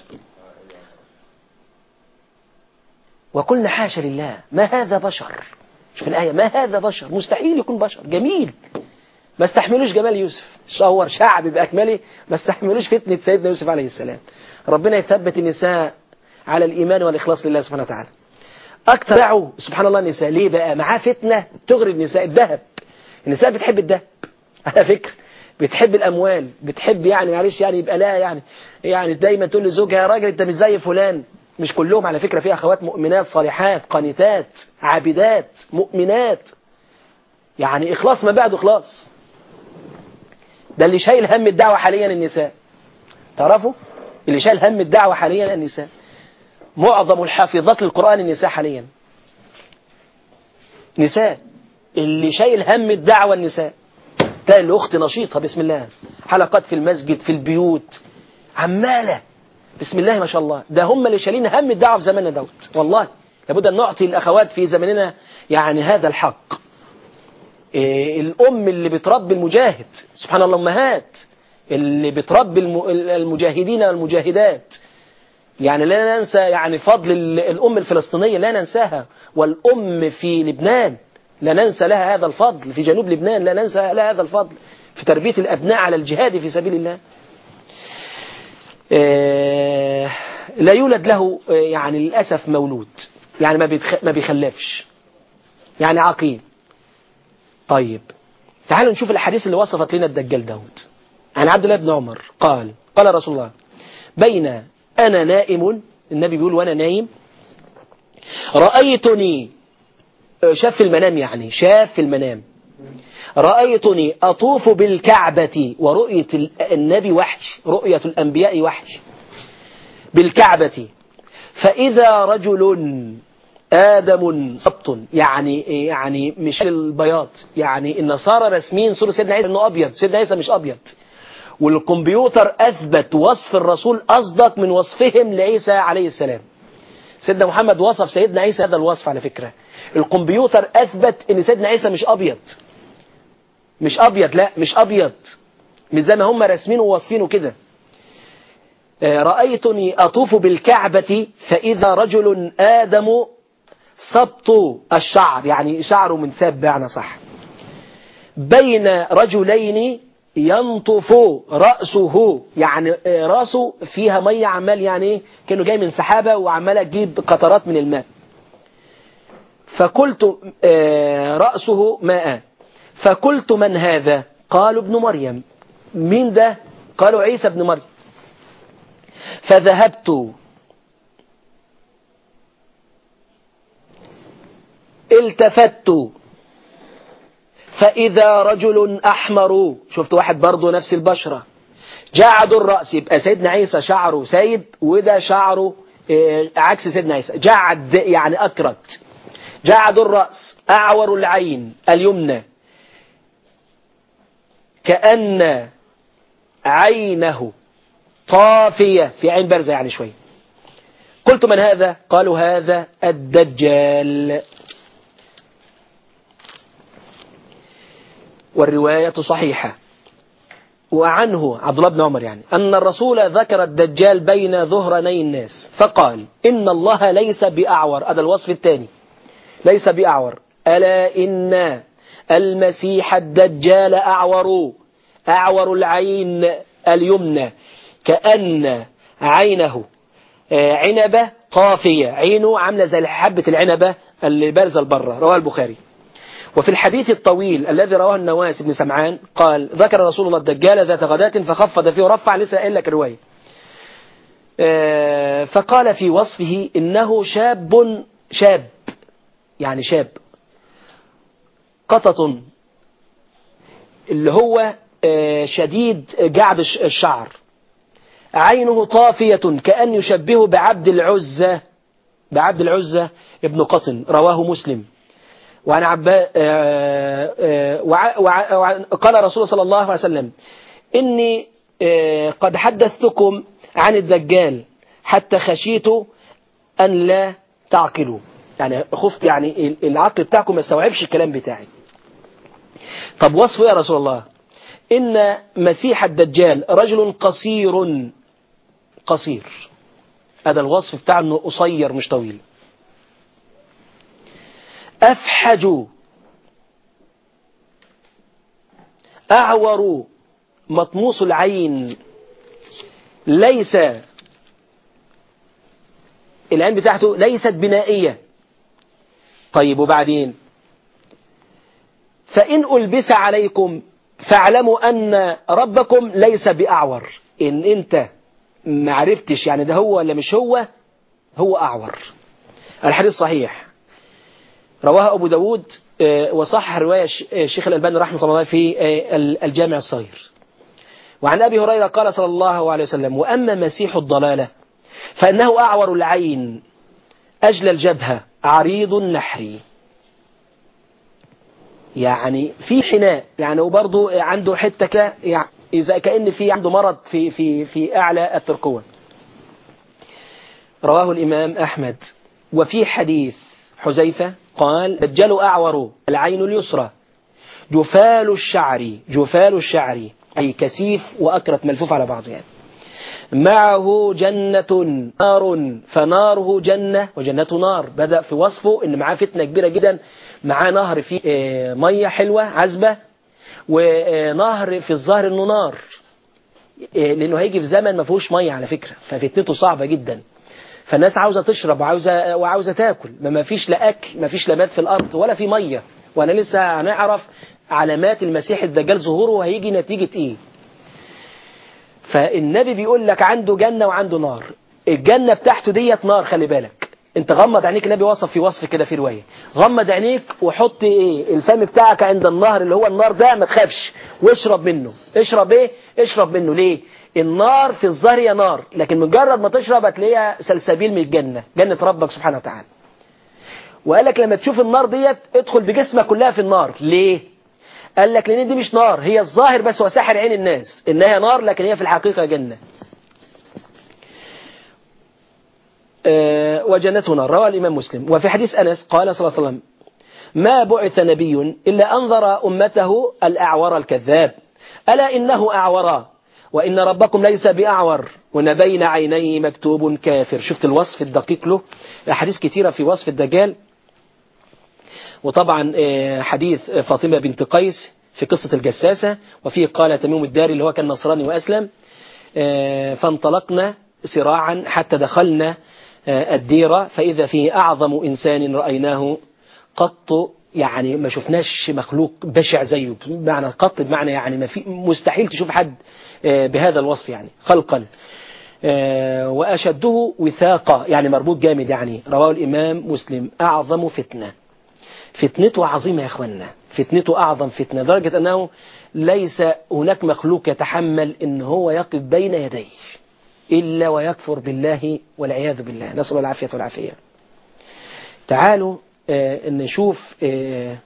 وقلنا حاشا لله ما هذا بشر شوف الآية ما هذا بشر مستحيل يكون بشر جميل ما استحملوش جمال يوسف صور شعب بأكمله ما استحملوش فتنة سيدنا يوسف عليه السلام ربنا يثبت النساء على الإيمان والإخلاص لله سبحانه وتعالى أكثر دعوا سبحان الله النساء ليه بقى معاه فتنة تغري النساء الذهب النساء بتحب الذهب على فكرة بتحب الأموال بتحب يعني معلش يعني يبقى لا يعني يعني دايما تقول لزوجها يا راجل أنت مش زي فلان مش كلهم على فكرة في أخوات مؤمنات صالحات قانتات عابدات مؤمنات يعني إخلاص ما بعد إخلاص ده اللي شايل هم الدعوة حاليا النساء تعرفوا اللي شايل هم الدعوة حاليا النساء معظم الحافظات للقرآن النساء حاليا نساء اللي شايل هم الدعوة النساء تلاقي الأخت نشيطة بسم الله حلقات في المسجد في البيوت عمالة بسم الله ما شاء الله ده هم اللي شايلين هم الدعوة في زماننا دوت والله لابد أن نعطي الأخوات في زماننا يعني هذا الحق إيه الأم اللي بتربي المجاهد سبحان الله أمهات اللي بتربي المجاهدين والمجاهدات يعني لا ننسى يعني فضل الأم الفلسطينية لا ننساها والأم في لبنان لا ننسى لها هذا الفضل في جنوب لبنان لا ننسى لها هذا الفضل في تربية الأبناء على الجهاد في سبيل الله آه، لا يولد له آه، يعني للأسف مولود يعني ما ما بيخلفش يعني عقيم طيب تعالوا نشوف الحديث اللي وصفت لنا الدجال داود عن عبد الله بن عمر قال قال رسول الله بين أنا نائم النبي بيقول وأنا نايم رأيتني شاف في المنام يعني شاف في المنام رأيتني أطوف بالكعبة ورؤية النبي وحش رؤية الأنبياء وحش بالكعبة فإذا رجل آدم سبط يعني يعني مش البياض يعني النصارى رسمين صورة سيدنا عيسى انه ابيض سيدنا عيسى مش ابيض والكمبيوتر اثبت وصف الرسول اصدق من وصفهم لعيسى عليه السلام سيدنا محمد وصف سيدنا عيسى هذا الوصف على فكرة الكمبيوتر اثبت ان سيدنا عيسى مش ابيض مش ابيض لا مش ابيض مش زي ما هم راسمينه وواصفينه كده رأيتني أطوف بالكعبة فإذا رجل آدم سبط الشعر يعني شعره منساب بمعنى صح بين رجلين ينطف رأسه يعني رأسه فيها مية عمال يعني كانه جاي من سحابة وعمال تجيب قطرات من الماء فقلت رأسه ماء فقلت من هذا قالوا ابن مريم مين ده قالوا عيسى ابن مريم فذهبت التفت فإذا رجل أحمر شفت واحد برضه نفس البشرة جعد الرأس يبقى سيدنا عيسى شعره سايب وده شعره عكس سيدنا عيسى جعد يعني أكرت جعد الرأس أعور العين اليمنى كأن عينه طافية في عين بارزة يعني شوي قلت من هذا قالوا هذا الدجال والرواية صحيحة وعنه عبد الله بن عمر يعني أن الرسول ذكر الدجال بين ظهراني الناس فقال إن الله ليس بأعور هذا الوصف الثاني ليس بأعور ألا إن المسيح الدجال أعور أعور العين اليمنى كأن عينه عنبة طافية عينه عاملة زي حبة العنبة اللي بارزة لبره رواه البخاري وفي الحديث الطويل الذي رواه النواس بن سمعان قال ذكر رسول الله الدجال ذات غداة فخفض فيه ورفع لسه قايل لك الرواية فقال في وصفه إنه شاب شاب يعني شاب قطط اللي هو شديد جعد الشعر عينه طافية كأن يشبهه بعبد العزة بعبد العزة ابن قطن رواه مسلم وعن عبا قال رسول صلى الله عليه وسلم إني قد حدثتكم عن الدجال حتى خشيت أن لا تعقلوا يعني خفت يعني العقل بتاعكم ما يستوعبش الكلام بتاعي طب وصفه يا رسول الله إن مسيح الدجال رجل قصير قصير هذا الوصف بتاع انه قصير مش طويل أفحج أعور مطموس العين ليس العين بتاعته ليست بنائية طيب وبعدين فإن ألبس عليكم فاعلموا أن ربكم ليس بأعور إن أنت ما عرفتش يعني ده هو ولا مش هو هو أعور الحديث صحيح رواه أبو داود وصح رواية الشيخ الألباني رحمه الله في الجامع الصغير وعن أبي هريرة قال صلى الله عليه وسلم وأما مسيح الضلالة فإنه أعور العين أجل الجبهة عريض النحر يعني في حناء يعني وبرضه عنده حتة ك يعني إذا كأن في عنده مرض في في في أعلى الترقوة رواه الإمام أحمد وفي حديث حذيفة قال دجال أعور العين اليسرى جفال الشعر جفال الشعر أي كثيف وأكرت ملفوف على بعض يعني معه جنة نار فناره جنة وجنة نار بدأ في وصفه إن معاه فتنة كبيرة جدا معاه نهر فيه مية حلوة عذبة ونهر في الظاهر إنه نار لأنه هيجي في زمن ما فيهوش مية على فكرة ففتنته صعبة جدا فالناس عاوزة تشرب وعاوزة, وعاوزة تاكل ما فيش لا أكل ما فيش لا مات في الأرض ولا في مية وأنا لسه هنعرف علامات المسيح الدجال ظهوره وهيجي نتيجة إيه فالنبي بيقول لك عنده جنة وعنده نار الجنة بتاعته ديت نار خلي بالك انت غمض عينيك النبي وصف في وصف كده في رواية غمض عينيك وحط ايه الفم بتاعك عند النهر اللي هو النار ده ما تخافش واشرب منه اشرب ايه اشرب منه ليه النار في الظهر هي نار لكن مجرد ما تشرب هتلاقيها سلسبيل من الجنة جنة ربك سبحانه وتعالى وقال لك لما تشوف النار ديت ادخل بجسمك كلها في النار ليه قال لك لان دي مش نار هي الظاهر بس هو ساحر عين الناس انها نار لكن هي في الحقيقة جنة أه وجنته نار رواه الإمام مسلم وفي حديث أنس قال صلى الله عليه وسلم ما بعث نبي إلا أنظر أمته الأعور الكذاب ألا إنه أعورا وإن ربكم ليس بأعور وإن بين عينيه مكتوب كافر شفت الوصف الدقيق له أحاديث كثيرة في وصف الدجال وطبعا حديث فاطمة بنت قيس في قصة الجساسة وفيه قال تميم الداري اللي هو كان نصراني وأسلم فانطلقنا سراعا حتى دخلنا الديرة فإذا فيه أعظم إنسان رأيناه قط يعني ما شفناش مخلوق بشع زيه بمعنى قط بمعنى يعني ما في مستحيل تشوف حد بهذا الوصف يعني خلقا وأشده وثاقة يعني مربوط جامد يعني رواه الإمام مسلم أعظم فتنة فتنته عظيمة يا أخوانا فتنته أعظم فتنة لدرجة أنه ليس هناك مخلوق يتحمل أن هو يقف بين يديه إلا ويكفر بالله والعياذ بالله نسأل العافية والعافية تعالوا آه نشوف آه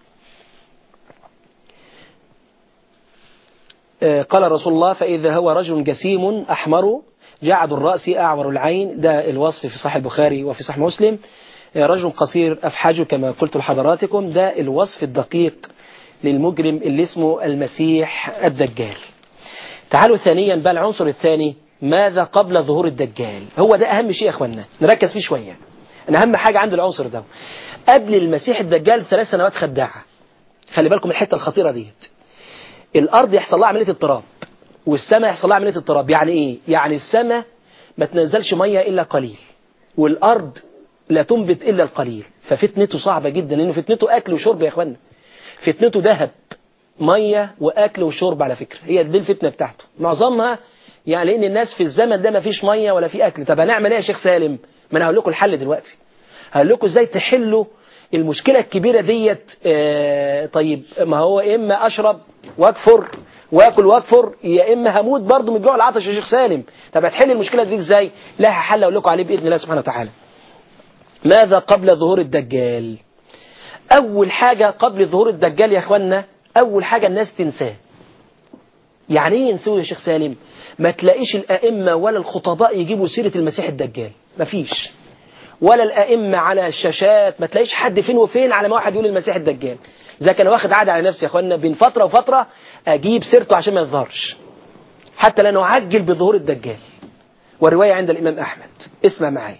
آه قال رسول الله فإذا هو رجل جسيم أحمر جعد الرأس أعور العين ده الوصف في صحيح البخاري وفي صحيح مسلم رجل قصير أفحج كما قلت لحضراتكم ده الوصف الدقيق للمجرم اللي اسمه المسيح الدجال تعالوا ثانيا بقى العنصر الثاني ماذا قبل ظهور الدجال هو ده أهم شيء يا أخوانا نركز فيه شوية أنا أهم حاجة عند العنصر ده قبل المسيح الدجال ثلاث سنوات خداعة خلي بالكم الحتة الخطيرة ديت الأرض يحصل لها عملية اضطراب والسماء يحصل لها عملية اضطراب يعني إيه؟ يعني السماء ما تنزلش مية إلا قليل والأرض لا تنبت إلا القليل ففتنته صعبة جدا لأنه فتنته أكل وشرب يا أخوانا فتنته ذهب مية وأكل وشرب على فكرة هي دي الفتنة بتاعته معظمها يعني لأن الناس في الزمن ده ما فيش مية ولا في أكل طب هنعمل إيه يا شيخ سالم ما أنا هقول لكم الحل دلوقتي هقول لكم إزاي تحلوا المشكلة الكبيرة ديت آه طيب ما هو إما أشرب وأكفر واكل واكفر يا اما هموت برضه من الجوع العطش يا شيخ سالم طب هتحل المشكله دي ازاي لها حل اقول لكم عليه باذن الله سبحانه وتعالى ماذا قبل ظهور الدجال اول حاجه قبل ظهور الدجال يا اخوانا اول حاجه الناس تنساه يعني ايه ينسوه يا شيخ سالم ما تلاقيش الائمه ولا الخطباء يجيبوا سيره المسيح الدجال مفيش ولا الائمه على الشاشات ما تلاقيش حد فين وفين على ما واحد يقول المسيح الدجال زي كان واخد عادة على نفسي يا اخوانا بين فترة وفترة اجيب سيرته عشان ما يظهرش حتى لا نعجل بظهور الدجال والرواية عند الامام احمد اسمع معي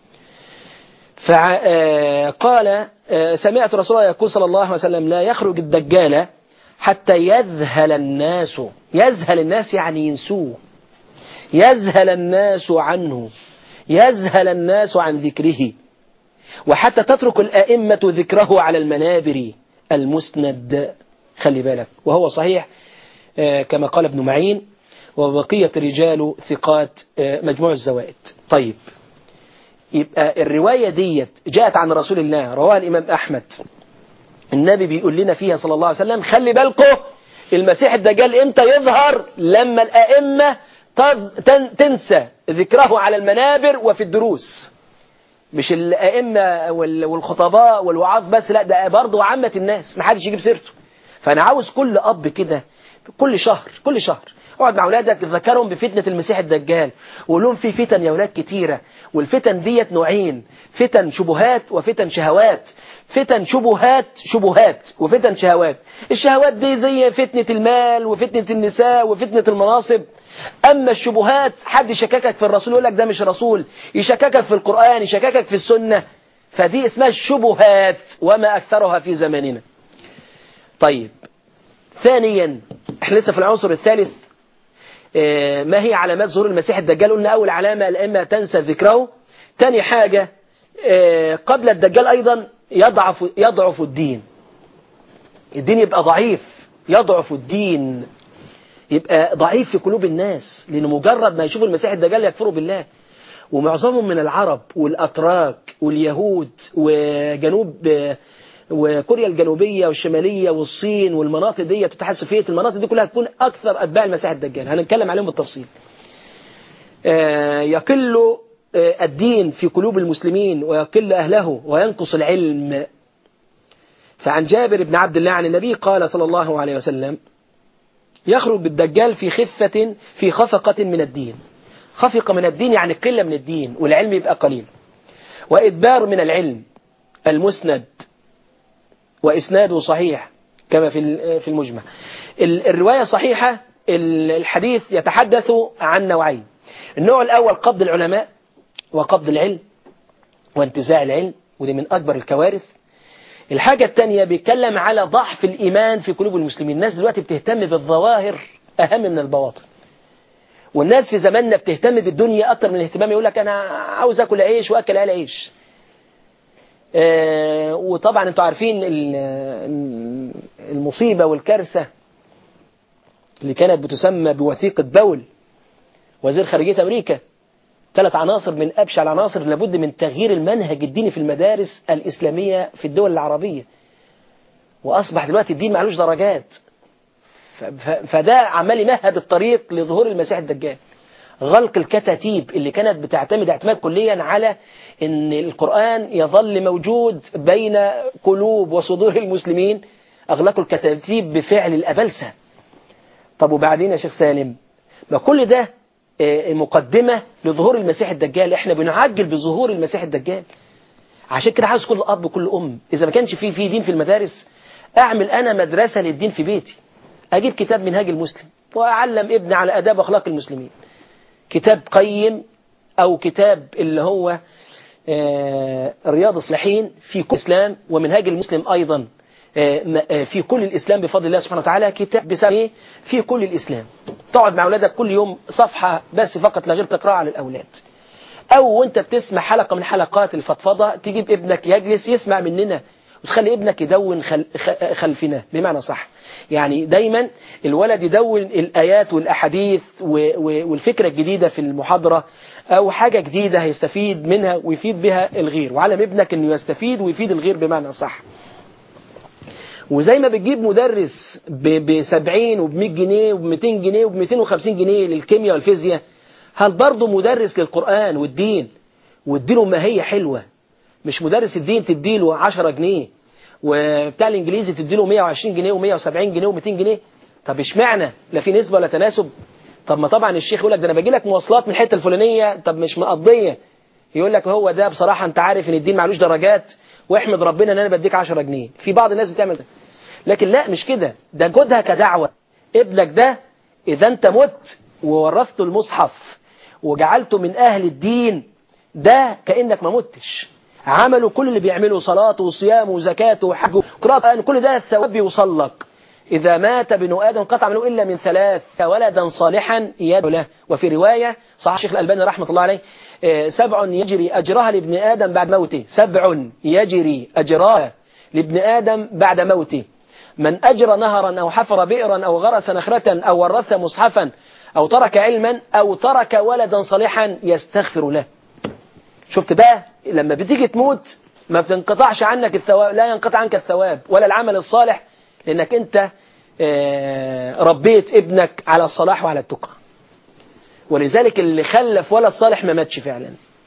فقال سمعت رسول الله يقول صلى الله عليه وسلم لا يخرج الدجال حتى يذهل الناس يذهل الناس يعني ينسوه يذهل الناس عنه يذهل الناس عن ذكره وحتى تترك الأئمة ذكره على المنابر المسند خلي بالك وهو صحيح كما قال ابن معين وبقية رجال ثقات مجموع الزوائد طيب يبقى الرواية ديت جاءت عن رسول الله رواها الإمام أحمد النبي بيقول لنا فيها صلى الله عليه وسلم خلي بالكم المسيح الدجال امتى يظهر لما الأئمة تنسى ذكره على المنابر وفي الدروس مش الأئمة والخطباء والوعاظ بس لا ده برضه عامة الناس ما حدش يجيب سيرته فأنا عاوز كل أب كده كل شهر كل شهر اقعد مع اولادك تذكرهم بفتنة المسيح الدجال وقول لهم في فتن يا اولاد كتيرة والفتن ديت نوعين فتن شبهات وفتن شهوات فتن شبهات شبهات وفتن شهوات الشهوات دي زي فتنة المال وفتنة النساء وفتنة المناصب أما الشبهات حد يشككك في الرسول يقول لك ده مش رسول يشككك في القرآن يشككك في السنة فدي اسمها الشبهات وما أكثرها في زماننا طيب ثانيا احنا لسه في العنصر الثالث اه ما هي علامات ظهور المسيح الدجال قلنا أول علامة الأئمة تنسى ذكره ثاني حاجة اه قبل الدجال أيضا يضعف, يضعف الدين الدين يبقى ضعيف يضعف الدين يبقى ضعيف في قلوب الناس لأنه مجرد ما يشوفوا المسيح الدجال يكفروا بالله ومعظمهم من العرب والأتراك واليهود وجنوب وكوريا الجنوبية والشمالية والصين والمناطق دي الاتحاد السوفيتي المناطق دي كلها تكون أكثر أتباع المسيح الدجال هنتكلم عليهم بالتفصيل يقل الدين في قلوب المسلمين ويقل أهله وينقص العلم فعن جابر بن عبد الله عن النبي قال صلى الله عليه وسلم يخرج بالدجال في خفة في خفقة من الدين خفقة من الدين يعني قلة من الدين والعلم يبقى قليل وإدبار من العلم المسند وإسناده صحيح كما في في المجمع الرواية صحيحة الحديث يتحدث عن نوعين النوع الأول قبض العلماء وقبض العلم وانتزاع العلم ودي من أكبر الكوارث الحاجة الثانية بيتكلم على ضعف الإيمان في قلوب المسلمين الناس دلوقتي بتهتم بالظواهر أهم من البواطن والناس في زماننا بتهتم بالدنيا أكتر من الاهتمام يقول لك أنا عاوز أكل عيش وأكل عيال عيش آه وطبعا انتوا عارفين المصيبة والكارثة اللي كانت بتسمى بوثيقة بول وزير خارجية أمريكا ثلاث عناصر من أبشع العناصر لابد من تغيير المنهج الديني في المدارس الإسلامية في الدول العربية وأصبح دلوقتي الدين معلوش درجات فده عمال يمهد الطريق لظهور المسيح الدجال غلق الكتاتيب اللي كانت بتعتمد اعتماد كليا على ان القرآن يظل موجود بين قلوب وصدور المسلمين اغلقوا الكتاتيب بفعل الأبلسة طب وبعدين يا شيخ سالم ما كل ده مقدمة لظهور المسيح الدجال احنا بنعجل بظهور المسيح الدجال عشان كده عاوز كل أب وكل أم إذا ما كانش في في دين في المدارس أعمل أنا مدرسة للدين في بيتي أجيب كتاب منهاج المسلم وأعلم ابني على أداب أخلاق المسلمين كتاب قيم أو كتاب اللي هو آه، رياض الصالحين في كل الإسلام ومنهاج المسلم أيضا آه، م- آه، في كل الإسلام بفضل الله سبحانه وتعالى كتاب بسبب إيه؟ في كل الإسلام تقعد مع أولادك كل يوم صفحة بس فقط لا غير تقرأها على الأولاد أو وأنت بتسمع حلقة من حلقات الفضفضة تجيب ابنك يجلس يسمع مننا وتخلي ابنك يدون خل... خ- خلفنا بمعنى صح يعني دايما الولد يدون الآيات والأحاديث و... و... والفكرة الجديدة في المحاضرة أو حاجة جديدة هيستفيد منها ويفيد بها الغير وعلم ابنك أنه يستفيد ويفيد الغير بمعنى صح وزي ما بتجيب مدرس ب 70 وب 100 جنيه وب 200 جنيه وب 250 جنيه للكيمياء والفيزياء هل برضه مدرس للقرآن والدين واديله ماهية حلوة مش مدرس الدين تديله 10 جنيه وبتاع الانجليزي تديله 120 جنيه و170 جنيه و200 جنيه طب اشمعنى لا في نسبة ولا تناسب طب ما طبعا الشيخ يقول لك ده انا باجي لك مواصلات من الحته الفلانيه طب مش مقضيه يقول لك هو ده بصراحه انت عارف ان الدين معلوش درجات واحمد ربنا ان انا بديك 10 جنيه في بعض الناس بتعمل ده لكن لا مش كده ده خدها كدعوه ابنك ده اذا انت مت وورثته المصحف وجعلته من اهل الدين ده كانك ما متش عملوا كل اللي بيعمله صلاة وصيام وزكاة وحج وقراءة كل ده الثواب بيوصل لك إذا مات ابن آدم قطع منه إلا من ثلاث ولدا صالحا يدعو له وفي رواية صح الشيخ الألباني رحمة الله عليه آه، سبع يجري أجرها لابن آدم بعد موته سبع يجري أجرها لابن آدم بعد موته من أجرى نهرا أو حفر بئرا أو غرس نخرة أو ورث مصحفا أو ترك علما أو ترك ولدا صالحا يستغفر له شفت بقى لما بتيجي تموت ما بتنقطعش عنك الثواب لا ينقطع عنك الثواب ولا العمل الصالح لأنك أنت آه، ربيت ابنك على الصلاح وعلى التقى ولذلك اللي خلف ولد صالح ما ماتش فعلا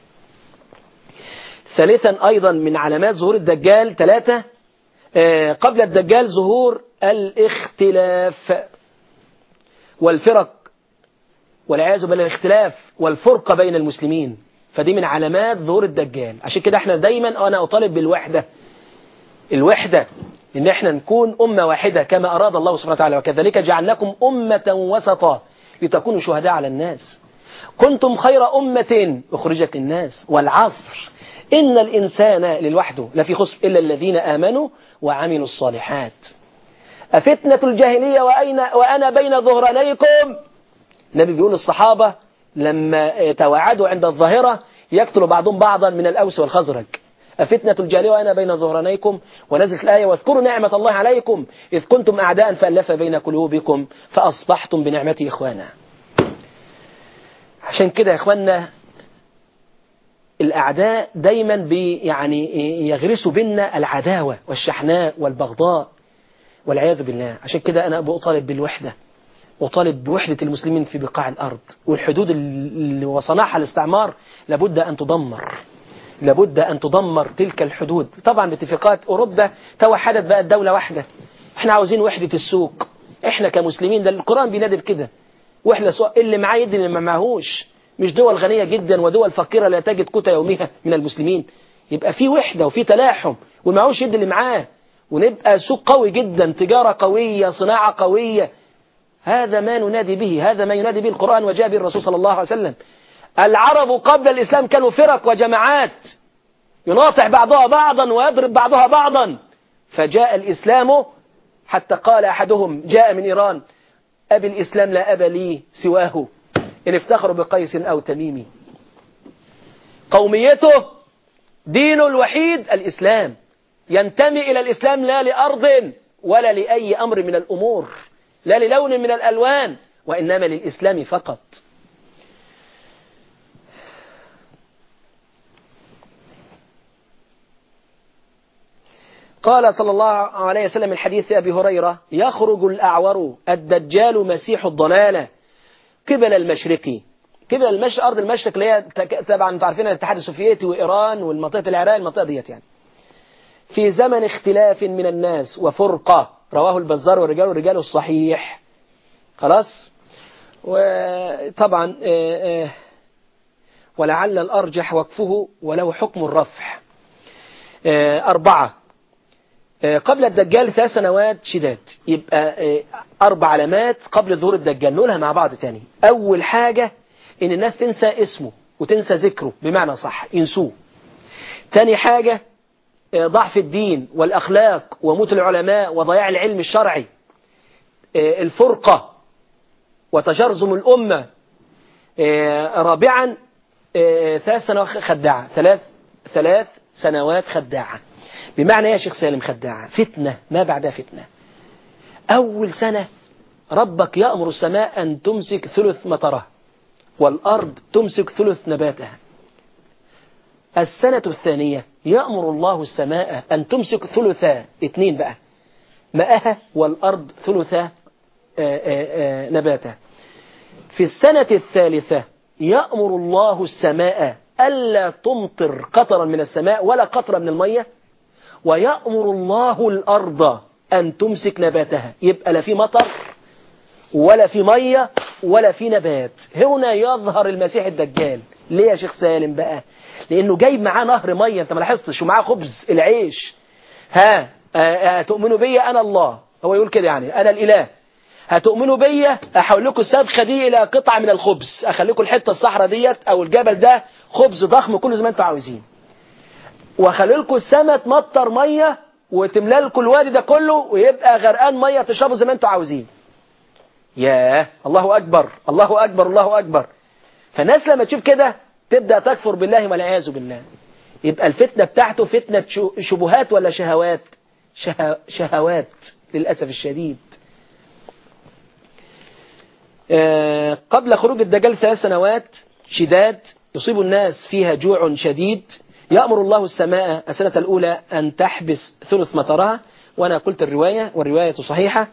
ثالثا أيضا من علامات ظهور الدجال ثلاثة آه، قبل الدجال ظهور الاختلاف والفرق والعياذ بالله الاختلاف والفرقة بين المسلمين فدي من علامات ظهور الدجال عشان كده احنا دايما انا اطالب بالوحدة الوحدة ان احنا نكون أمة واحدة كما أراد الله سبحانه وتعالى وكذلك جعلناكم أمة وسطا لتكونوا شهداء على الناس كنتم خير أمة أخرجت للناس والعصر إن الإنسان للوحده لفي خسر إلا الذين آمنوا وعملوا الصالحات أفتنة الجاهلية وأين وأنا بين ظهرانيكم النبي بيقول الصحابة لما توعدوا عند الظاهرة يقتل بعضهم بعضا من الأوس والخزرج أفتنة الجاهلية وأنا بين ظهرانيكم ونزلت الآية واذكروا نعمة الله عليكم إذ كنتم أعداء فألف بين قلوبكم فأصبحتم بنعمته إخوانا عشان كده يا إخوانا الأعداء دايما بي يعني يغرسوا بينا العداوة والشحناء والبغضاء والعياذ بالله عشان كده أنا بطالب بالوحدة وطالب بوحدة المسلمين في بقاع الأرض والحدود اللي وصنعها الاستعمار لابد أن تدمر لابد أن تدمر تلك الحدود طبعا باتفاقات أوروبا توحدت بقى الدولة واحدة احنا عاوزين وحدة السوق احنا كمسلمين ده القرآن بينادي بكده وحدة سوق اللي معاه يدي اللي ما معهوش مش دول غنية جدا ودول فقيرة لا تجد قوت يومها من المسلمين يبقى في وحدة وفي تلاحم واللي معهوش يدي اللي معاه ونبقى سوق قوي جدا تجارة قوية صناعة قوية هذا ما ننادي به هذا ما ينادي به القرآن وجاء به الرسول صلى الله عليه وسلم العرب قبل الإسلام كانوا فرق وجماعات يناطع بعضها بعضا ويضرب بعضها بعضا فجاء الإسلام حتى قال أحدهم جاء من إيران أبي الإسلام لا أبا لي سواه إن افتخروا بقيس أو تميمي قوميته دينه الوحيد الإسلام ينتمي إلى الإسلام لا لأرض ولا لأي أمر من الأمور لا للون من الألوان وإنما للإسلام فقط قال صلى الله عليه وسلم من حديث أبي هريرة يخرج الأعور الدجال مسيح الضلالة قبل المشرقي قبل المشرق أرض المشرق اللي هي طبعا انتوا عارفين الاتحاد السوفيتي وإيران والمنطقة العراق المنطقة ديت يعني في زمن اختلاف من الناس وفرقة رواه البزار والرجال والرجال الصحيح خلاص وطبعا ولعل الأرجح وقفه ولو حكم الرفع أربعة آه، قبل الدجال ثلاث سنوات شداد يبقى آه، أربع علامات قبل ظهور الدجال نقولها مع بعض تاني أول حاجة إن الناس تنسى اسمه وتنسى ذكره بمعنى صح ينسوه تاني حاجة آه، ضعف الدين والأخلاق وموت العلماء وضياع العلم الشرعي آه، الفرقة وتجرذم الأمة آه، رابعا آه، ثلاث سنوات خداعة ثلاث ثلاث سنوات خداعة بمعنى إيه يا شيخ سالم خداعة فتنة ما بعدها فتنة أول سنة ربك يأمر السماء أن تمسك ثلث مطرها والأرض تمسك ثلث نباتها السنة الثانية يأمر الله السماء أن تمسك ثلثا اتنين بقى ماءها والأرض ثلثا آه، آه، آه، نباتها في السنة الثالثة يأمر الله السماء ألا تمطر قطرا من السماء ولا قطرة من المية ويأمر الله الأرض أن تمسك نباتها يبقى لا في مطر ولا في مية ولا في نبات هنا يظهر المسيح الدجال ليه يا شيخ سالم بقى لأنه جايب معاه نهر مية أنت ما لاحظتش ومعاه خبز العيش ها آه، هتؤمنوا بي أنا الله هو يقول كده يعني أنا الإله هتؤمنوا بيا احول لكم السبخه دي الى قطعه من الخبز اخليكم الحته الصحراء ديت او الجبل ده خبز ضخم كله زي ما انتم عاوزين واخلي لكم السما تمطر ميه وتملى لكم الوادي ده كله ويبقى غرقان ميه تشربوا زي ما انتم عاوزين ياه الله اكبر الله اكبر الله اكبر فالناس لما تشوف كده تبدا تكفر بالله والعياذ بالله يبقى الفتنه بتاعته فتنه شو- شبهات ولا شهوات شه... شهوات للاسف الشديد آه، قبل خروج الدجال ثلاث سنوات شداد يصيب الناس فيها جوع شديد يأمر الله السماء السنة الأولى أن تحبس ثلث مطرها وأنا قلت الرواية والرواية صحيحة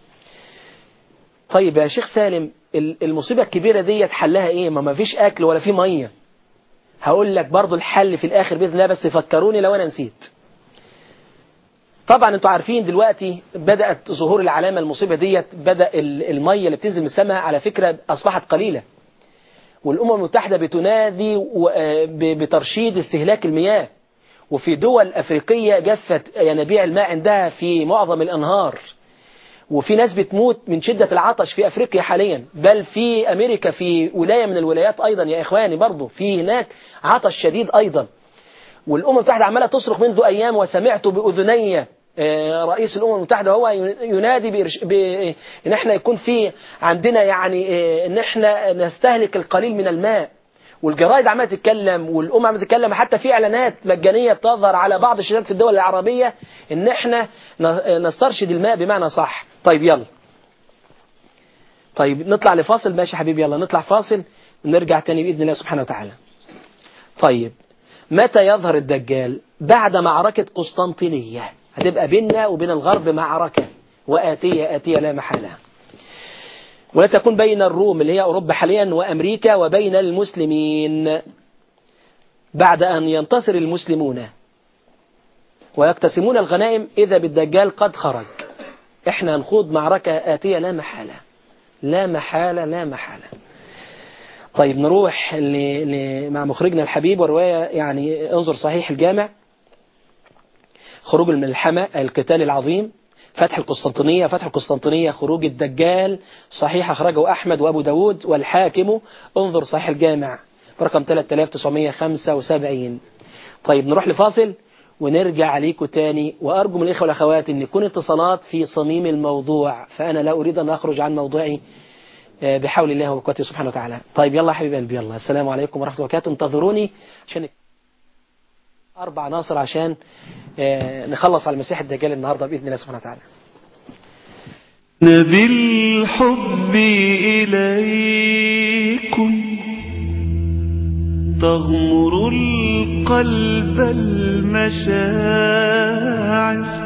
طيب يا شيخ سالم ال- المصيبة الكبيرة دي حلها إيه ما ما فيش أكل ولا في مية هقول لك برضو الحل في الآخر بإذن الله بس فكروني لو أنا نسيت طبعا انتوا عارفين دلوقتي بدأت ظهور العلامة المصيبة ديت بدأ ال- المية اللي بتنزل من السماء على فكرة أصبحت قليلة والأمم المتحدة بتنادي و- آه ب- بترشيد استهلاك المياه وفي دول أفريقية جفت ينابيع الماء عندها في معظم الأنهار وفي ناس بتموت من شدة العطش في أفريقيا حاليا بل في أمريكا في ولاية من الولايات أيضا يا إخواني برضو في هناك عطش شديد أيضا والأمم المتحدة عمالة تصرخ منذ أيام وسمعت بأذني آه، رئيس الأمم المتحدة هو ينادي بإرش... ب... إن إحنا يكون في عندنا يعني آه، إن إحنا نستهلك القليل من الماء والجرائد عمالة تتكلم والأمم عمالة تتكلم حتى في إعلانات مجانية بتظهر على بعض الشركات في الدول العربية إن إحنا ن- نسترشد الماء بمعنى صح طيب يلا طيب نطلع لفاصل ماشي يا حبيبي يلا نطلع فاصل ونرجع تاني بإذن الله سبحانه وتعالى طيب متى يظهر الدجال بعد معركة قسطنطينية هتبقى بيننا وبين الغرب معركة وآتية آتية لا محالة ولا تكون بين الروم اللي هي أوروبا حاليا وأمريكا وبين المسلمين بعد أن ينتصر المسلمون ويقتسمون الغنائم إذا بالدجال قد خرج احنا نخوض معركة آتية لا محالة لا محالة لا محالة طيب نروح ل... ل... مع مخرجنا الحبيب ورواية يعني انظر صحيح الجامع خروج الملحمة القتال العظيم فتح القسطنطينية فتح القسطنطينية خروج الدجال صحيح أخرجه أحمد وأبو داود والحاكم انظر صحيح الجامع رقم 3975 طيب نروح لفاصل ونرجع عليكم تاني وأرجو من الإخوة والأخوات أن يكون اتصالات في صميم الموضوع فأنا لا أريد أن أخرج عن موضوعي آه، بحول الله وقوته سبحانه وتعالى طيب يلا يا حبيبي قلبي يلا السلام عليكم ورحمة الله وبركاته انتظروني عشان أربع عناصر عشان آه، نخلص على المسيح الدجال النهاردة بإذن الله سبحانه وتعالى بالحب إليكم تغمر القلب المشاعر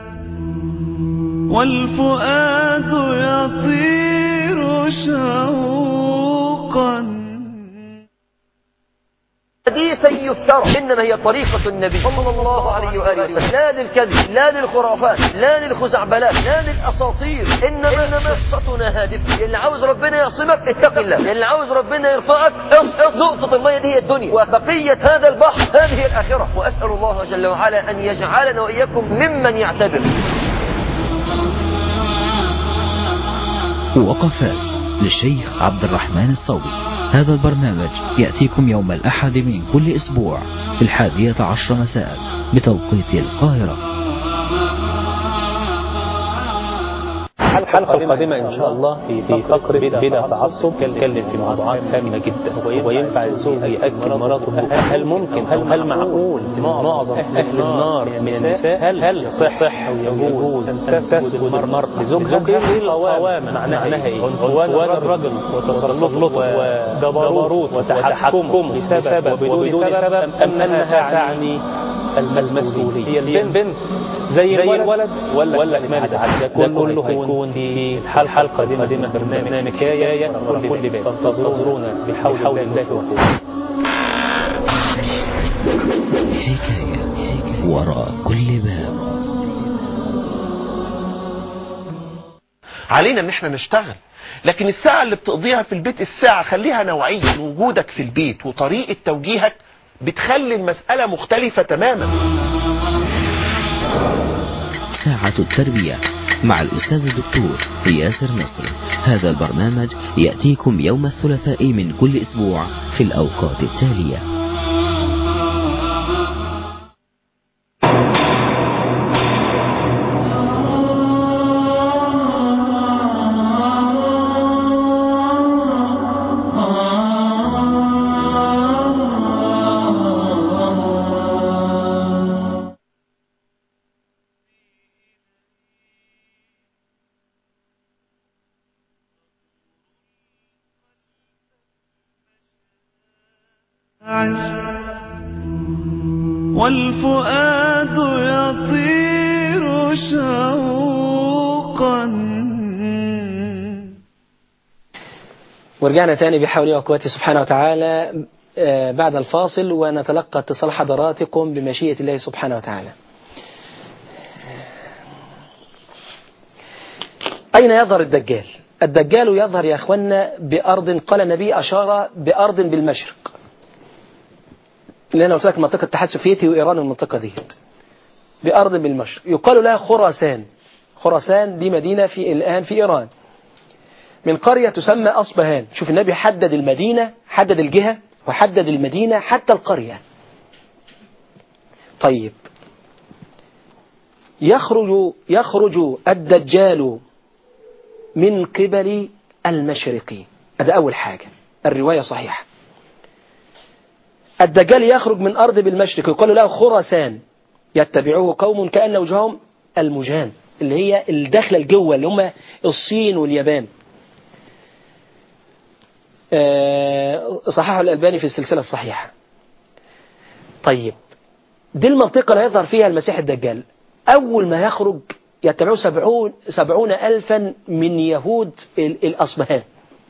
والفؤاد يطير شوقا حديثا يفترى إنما هي طريقة النبي صلى الله عليه وآله وسلم لا للكذب لا للخرافات لا للخزعبلات لا للأساطير إنما قصتنا هادفة اللي عاوز ربنا يعصمك اتق الله اللي عاوز ربنا يرفعك اص اص نقطة المية دي هي الدنيا وبقية هذا البحر هذه الآخرة وأسأل الله جل وعلا أن يجعلنا وإياكم ممن يعتبر وقفات للشيخ عبد الرحمن الصوبي هذا البرنامج يأتيكم يوم الأحد من كل أسبوع في الحادية عشر مساء بتوقيت القاهرة الحلقة القادمة إن شاء الله في في فقرة بلا تعصب نتكلم في موضوعات هامة جدا هو ينفع الزوج يأكل مراته هل ممكن هل هل معقول إن معظم أهل النار من النساء هل هل يصح أو يجوز أن تسجد المرأة لزوجها إيه القوامة معناها إيه؟ عنفوان الرجل وتسلطه وجبروت وتحكمه بسبب وبدون سبب أم أنها تعني المسؤولية هي البنت زي الولد ولا ولا كمان ده كله هيكون في الحلقة القادمة برنامج حكاية كل باب فانتظرونا بحول الله وقوته حكاية وراء كل باب علينا ان احنا نشتغل لكن الساعة اللي بتقضيها في البيت الساعة خليها نوعية وجودك في البيت وطريقة توجيهك بتخلي المسألة مختلفة تماما ساعة التربية مع الأستاذ الدكتور ياسر نصر هذا البرنامج يأتيكم يوم الثلاثاء من كل أسبوع في الأوقات التالية والفؤاد يطير شوقا ورجعنا تاني بحول الله وقوته سبحانه وتعالى آه، بعد الفاصل ونتلقى اتصال حضراتكم بمشيئة الله سبحانه وتعالى أين يظهر الدجال الدجال يظهر يا أخوانا بأرض قال النبي أشار بأرض بالمشرق اللي أنا قلت لك منطقة التحسفيتي وإيران المنطقة ديت بأرض بالمشرق يقال لها خراسان خراسان دي مدينة في الآن في إيران من قرية تسمى أصبهان شوف النبي حدد المدينة حدد الجهة وحدد المدينة حتى القرية طيب يخرج يخرج الدجال من قبل المشرق هذا أول حاجة الرواية صحيحة الدجال يخرج من أرض بالمشرق يقال له خراسان يتبعه قوم كأن وجههم المجان اللي هي الداخلة الجوه اللي هم الصين واليابان آه، صححه الألباني في السلسلة الصحيحة طيب دي المنطقة اللي يظهر فيها المسيح الدجال أول ما يخرج يتبعه سبعون, سبعون ألفا من يهود ال- الأصبهان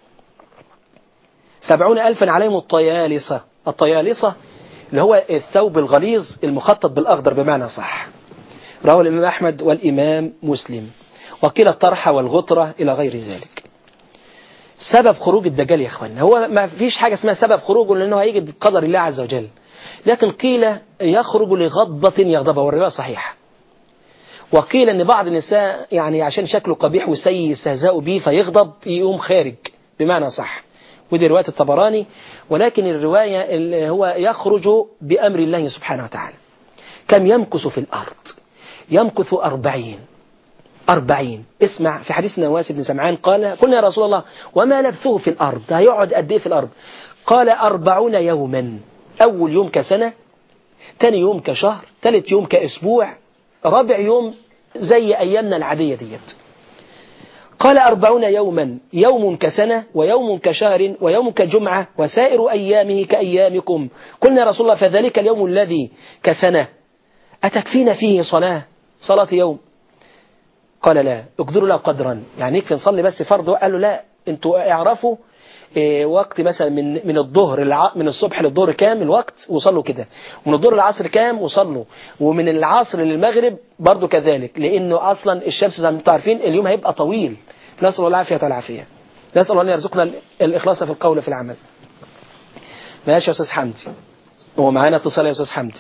سبعون ألفا عليهم الطيالسة الطيالسة اللي هو الثوب الغليظ المخطط بالأخضر بمعنى صح رواه الإمام أحمد والإمام مسلم وقيل الطرحة والغطرة إلى غير ذلك سبب خروج الدجال يا اخوانا هو ما فيش حاجة اسمها سبب خروجه لأنه هيجي بقدر الله عز وجل لكن قيل يخرج لغضبة يغضبها والرواية صحيحة وقيل ان بعض النساء يعني عشان شكله قبيح وسيء يستهزئوا به فيغضب يقوم خارج بمعنى صح ودي رواية الطبراني ولكن الرواية اللي هو يخرج بأمر الله سبحانه وتعالى كم يمكث في الأرض يمكث أربعين أربعين اسمع في حديث نواس بن سمعان قال قلنا يا رسول الله وما لبثه في الأرض هيقعد قد إيه في الأرض قال أربعون يوما أول يوم كسنة تاني يوم كشهر تالت يوم كأسبوع رابع يوم زي أيامنا العادية ديت قال أربعون يوما يوم كسنة ويوم كشهر ويوم كجمعة وسائر أيامه كأيامكم قلنا يا رسول الله فذلك اليوم الذي كسنة أتكفينا فيه صلاة صلاة يوم قال لا اقدروا له قدرا يعني يكفي نصلي بس فرض قال له لا انتوا اعرفوا إيه وقت مثلا من من الظهر الع... من الصبح للظهر كام الوقت وصلوا كده ومن الظهر للعصر كام وصلوا ومن العصر للمغرب برضو كذلك لانه اصلا الشمس زي ما انتم عارفين اليوم هيبقى طويل نسال الله العافيه والعافيه نسال الله ان يرزقنا ال- الاخلاص في القول وفي العمل ماشي يا استاذ حمدي هو معانا اتصال يا استاذ حمدي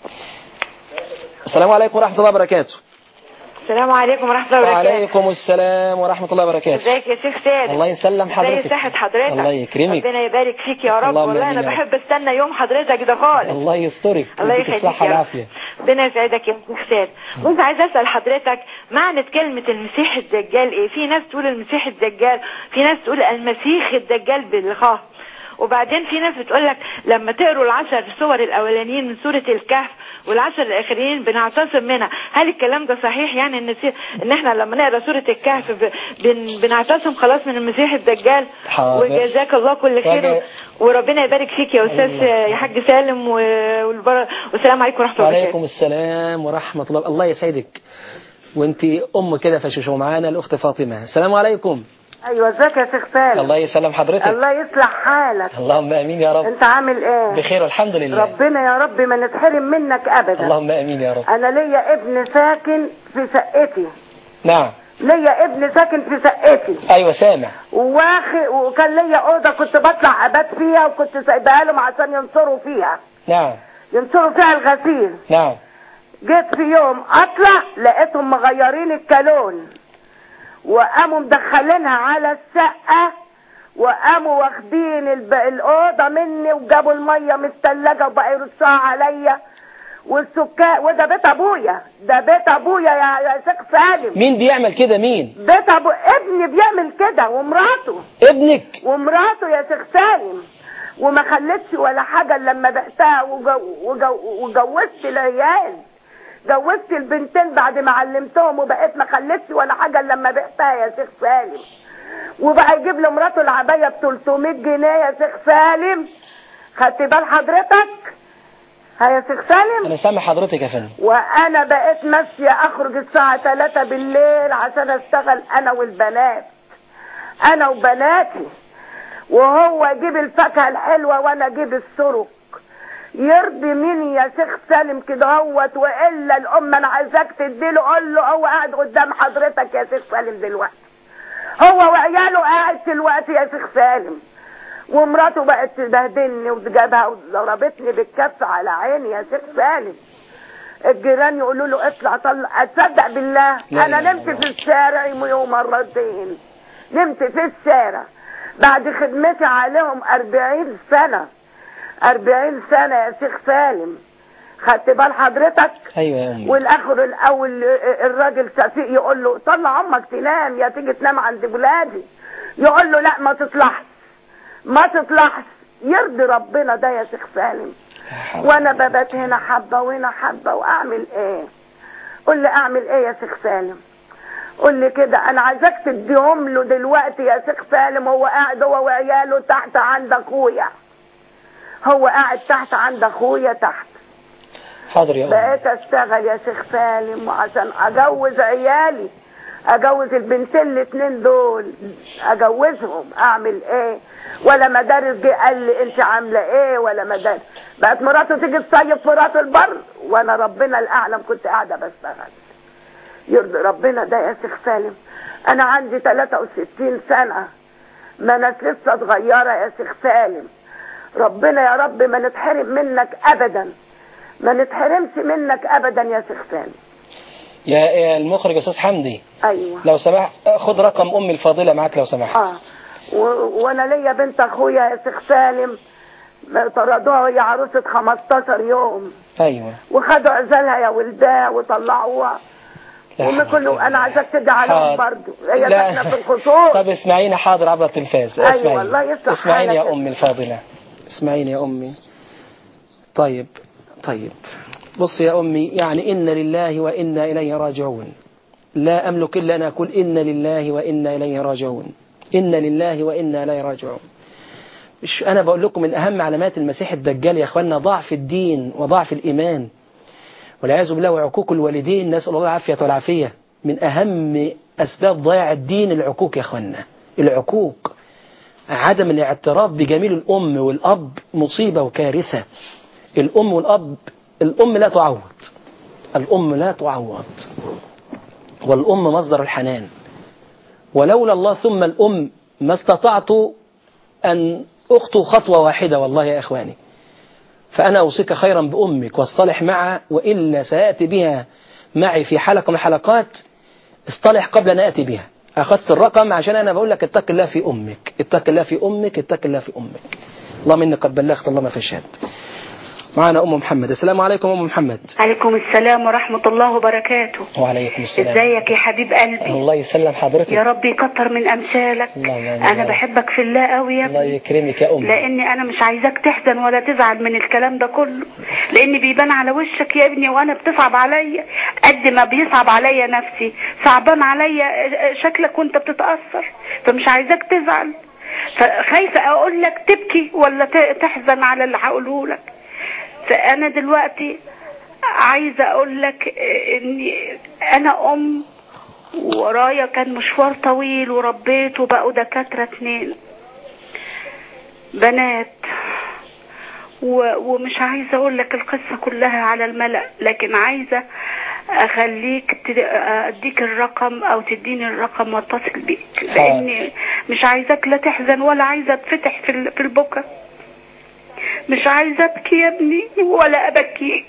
السلام عليكم ورحمه الله وبركاته السلام عليكم ورحمة الله وبركاته وعليكم السلام ورحمه الله وبركاته ازيك يا شيخ سيد الله يسلم ازي حضرتك صحة حضرتك الله يكرمك ربنا يبارك فيك يا رب اللهم والله آمين انا يا رب. بحب استنى يوم حضرتك ده خالص الله يسترك الله ويديك يخليك الصحه يا رب والعافيه ربنا يسعدك يا شيخ سيد كنت عايز اسال حضرتك معنى كلمة المسيح الدجال ايه في ناس تقول المسيح الدجال في ناس تقول المسيح الدجال بالخاء وبعدين في ناس بتقول لك لما تقروا العشر سور الاولانيين من سوره الكهف والعشر الاخرين بنعتصم منها هل الكلام ده صحيح يعني ان سي- ان احنا لما نقرا سوره الكهف ب- بن بنعتصم خلاص من المسيح الدجال حاضر. وجزاك الله كل خير وجه- وربنا يبارك فيك يا استاذ يا حاج سالم و- والبر... والسلام عليكم ورحمه الله وعليكم وبركاته السلام ورحمة الله الله يسعدك وانت ام كده فشوشو معانا الاخت فاطمة السلام عليكم ايوه ازيك يا شيخ سالم الله يسلم حضرتك الله يصلح حالك اللهم امين يا رب انت عامل ايه بخير والحمد لله ربنا يا رب ما نتحرم منك ابدا اللهم امين يا رب انا ليا ابن ساكن في شقتي نعم ليا ابن ساكن في شقتي ايوه سامع واخي وكان ليا اوضه كنت بطلع ابات فيها وكنت سايباها لهم عشان ينصروا فيها نعم ينصروا فيها الغسيل نعم جيت في يوم اطلع لقيتهم مغيرين الكالون وقاموا مدخلينها على الشقه وقاموا واخدين الب... الاوضه مني وجابوا الميه من الثلاجه وبقى يرشوها عليا والسكان وده بيت ابويا ده بيت ابويا يا يا شيخ سالم مين بيعمل كده مين بيت ابو ابني بيعمل كده ومراته ابنك ومراته يا شيخ سالم وما خلتش ولا حاجه إلا لما بعتها وجو وجو وجوزت العيال جوزت البنتين بعد ما علمتهم وبقيت ما خلتش ولا حاجه إلا لما بعتها يا شيخ سالم وبقى يجيب لمراته العبايه ب 300 جنيه يا شيخ سالم خدت بال حضرتك ها يا شيخ سالم انا سامع حضرتك يا فندم وانا بقيت ماشيه اخرج الساعه 3 بالليل عشان اشتغل انا والبنات انا وبناتي وهو يجيب الفاكهه الحلوه وانا اجيب السرق يرضي مين يا شيخ سالم كده هوت والا الام انا عايزاك تديله قول له هو قاعد قدام حضرتك يا شيخ سالم دلوقتي هو وعياله قاعد دلوقتي يا شيخ سالم ومراته بقت تبهدلني وجابها وضربتني بالكف على عيني يا شيخ سالم الجيران يقولوا له اطلع طلع اتصدق بالله لا انا إله نمت إلا في الشارع يوم مرتين نمت في الشارع بعد خدمتي عليهم أربعين سنة أربعين سنة يا شيخ سالم خدت بال حضرتك ايوه يا امي والاخر الاول الراجل شفيق يقول له طلع امك تنام يا تيجي تنام عند بلادي يقول له لا ما تطلعش ما تطلعش يرضي ربنا ده يا شيخ سالم وانا ببات هنا حبه وهنا حبه واعمل ايه قول لي اعمل ايه يا شيخ سالم قول لي كده انا عايزاك تديهم له دلوقتي يا شيخ سالم هو قاعد هو وعياله تحت عند اخويا هو قاعد تحت عند اخويا تحت حاضر يا امي بقيت اشتغل يا شيخ سالم وعشان اجوز عيالي اجوز البنتين الاتنين دول اجوزهم اعمل ايه ولا مدارس جه قال لي انت عامله ايه ولا مدارس بقت مراته تيجي تصيف في راس البر وانا ربنا الاعلم كنت قاعده بشتغل يرضي ربنا ده يا شيخ سالم انا عندي 63 سنه ما انا لسه صغيره يا شيخ سالم ربنا يا رب ما نتحرم منك ابدا ما نتحرمش منك ابدا يا شيخ سالم يا يا المخرج استاذ حمدي ايوه لو سمحت خد رقم امي الفاضله معاك لو سمحت اه و... وانا ليا بنت اخويا يا شيخ سالم طردوها وهي عروسه 15 يوم ايوه وخدوا عزالها يا ولدها وطلعوها لا وما حول ولا كله قوة انا عايزاك تدي عليهم حاضر. برضه هي لا. ساكنه في الخصوص طب اسمعيني حاضر عبر التلفاز أيوة، اسمعيني الله يصلح اسمعيني حالك. يا امي الفاضله اسمعيني يا امي طيب طيب بص يا امي يعني ان لله وانا اليه راجعون لا املك الا ان اقول ان لله وانا اليه راجعون ان لله وانا اليه راجعون مش انا بقول لكم من اهم علامات المسيح الدجال يا اخوانا ضعف الدين وضعف الايمان والعياذ بالله وعقوق الوالدين نسال الله العافيه والعافيه من اهم اسباب ضياع الدين العقوق يا اخوانا العقوق عدم الاعتراف بجميل الأم والأب مصيبة وكارثة الأم والأب الأم لا تعوض الأم لا تعوض والأم مصدر الحنان ولولا الله ثم الأم ما استطعت أن أخطو خطوة واحدة والله يا إخواني فأنا أوصيك خيرا بأمك واصطلح معها وإلا سيأتي بها معي في حلقة من الحلقات اصطلح قبل أن أتي بها أخذت الرقم عشان أنا بقول لك اتق الله في أمك اتق الله في أمك اتق الله في أمك اللهم إني قد بلغت اللهم فاشهد معنا أم محمد السلام عليكم أم محمد عليكم السلام ورحمة الله وبركاته وعليكم السلام ازيك يا حبيب قلبي الله يسلم حضرتك يا رب يكتر من امثالك اللهم آمين. انا بحبك في الله قوي يا الله ابني يكرمك يا أم لاني انا مش عايزاك تحزن ولا تزعل من الكلام ده كله لان بيبان على وشك يا ابني وانا بتصعب عليا قد ما بيصعب عليا نفسي صعبان عليا شكلك وانت بتتاثر فمش عايزاك تزعل فخايفه اقول لك تبكي ولا ت- تحزن على اللي هقوله لك فانا دلوقتي عايزه اقول لك اني انا ام ورايا كان مشوار طويل وربيت وبقوا دكاترة اتنين بنات و... ومش عايزة اقول لك القصة كلها على الملأ لكن عايزة اخليك ت... اديك الرقم او تديني الرقم واتصل بيك لاني مش عايزاك لا تحزن ولا عايزة تفتح في, ال... في البكا مش عايزة ابكي يا ابني ولا ابكيك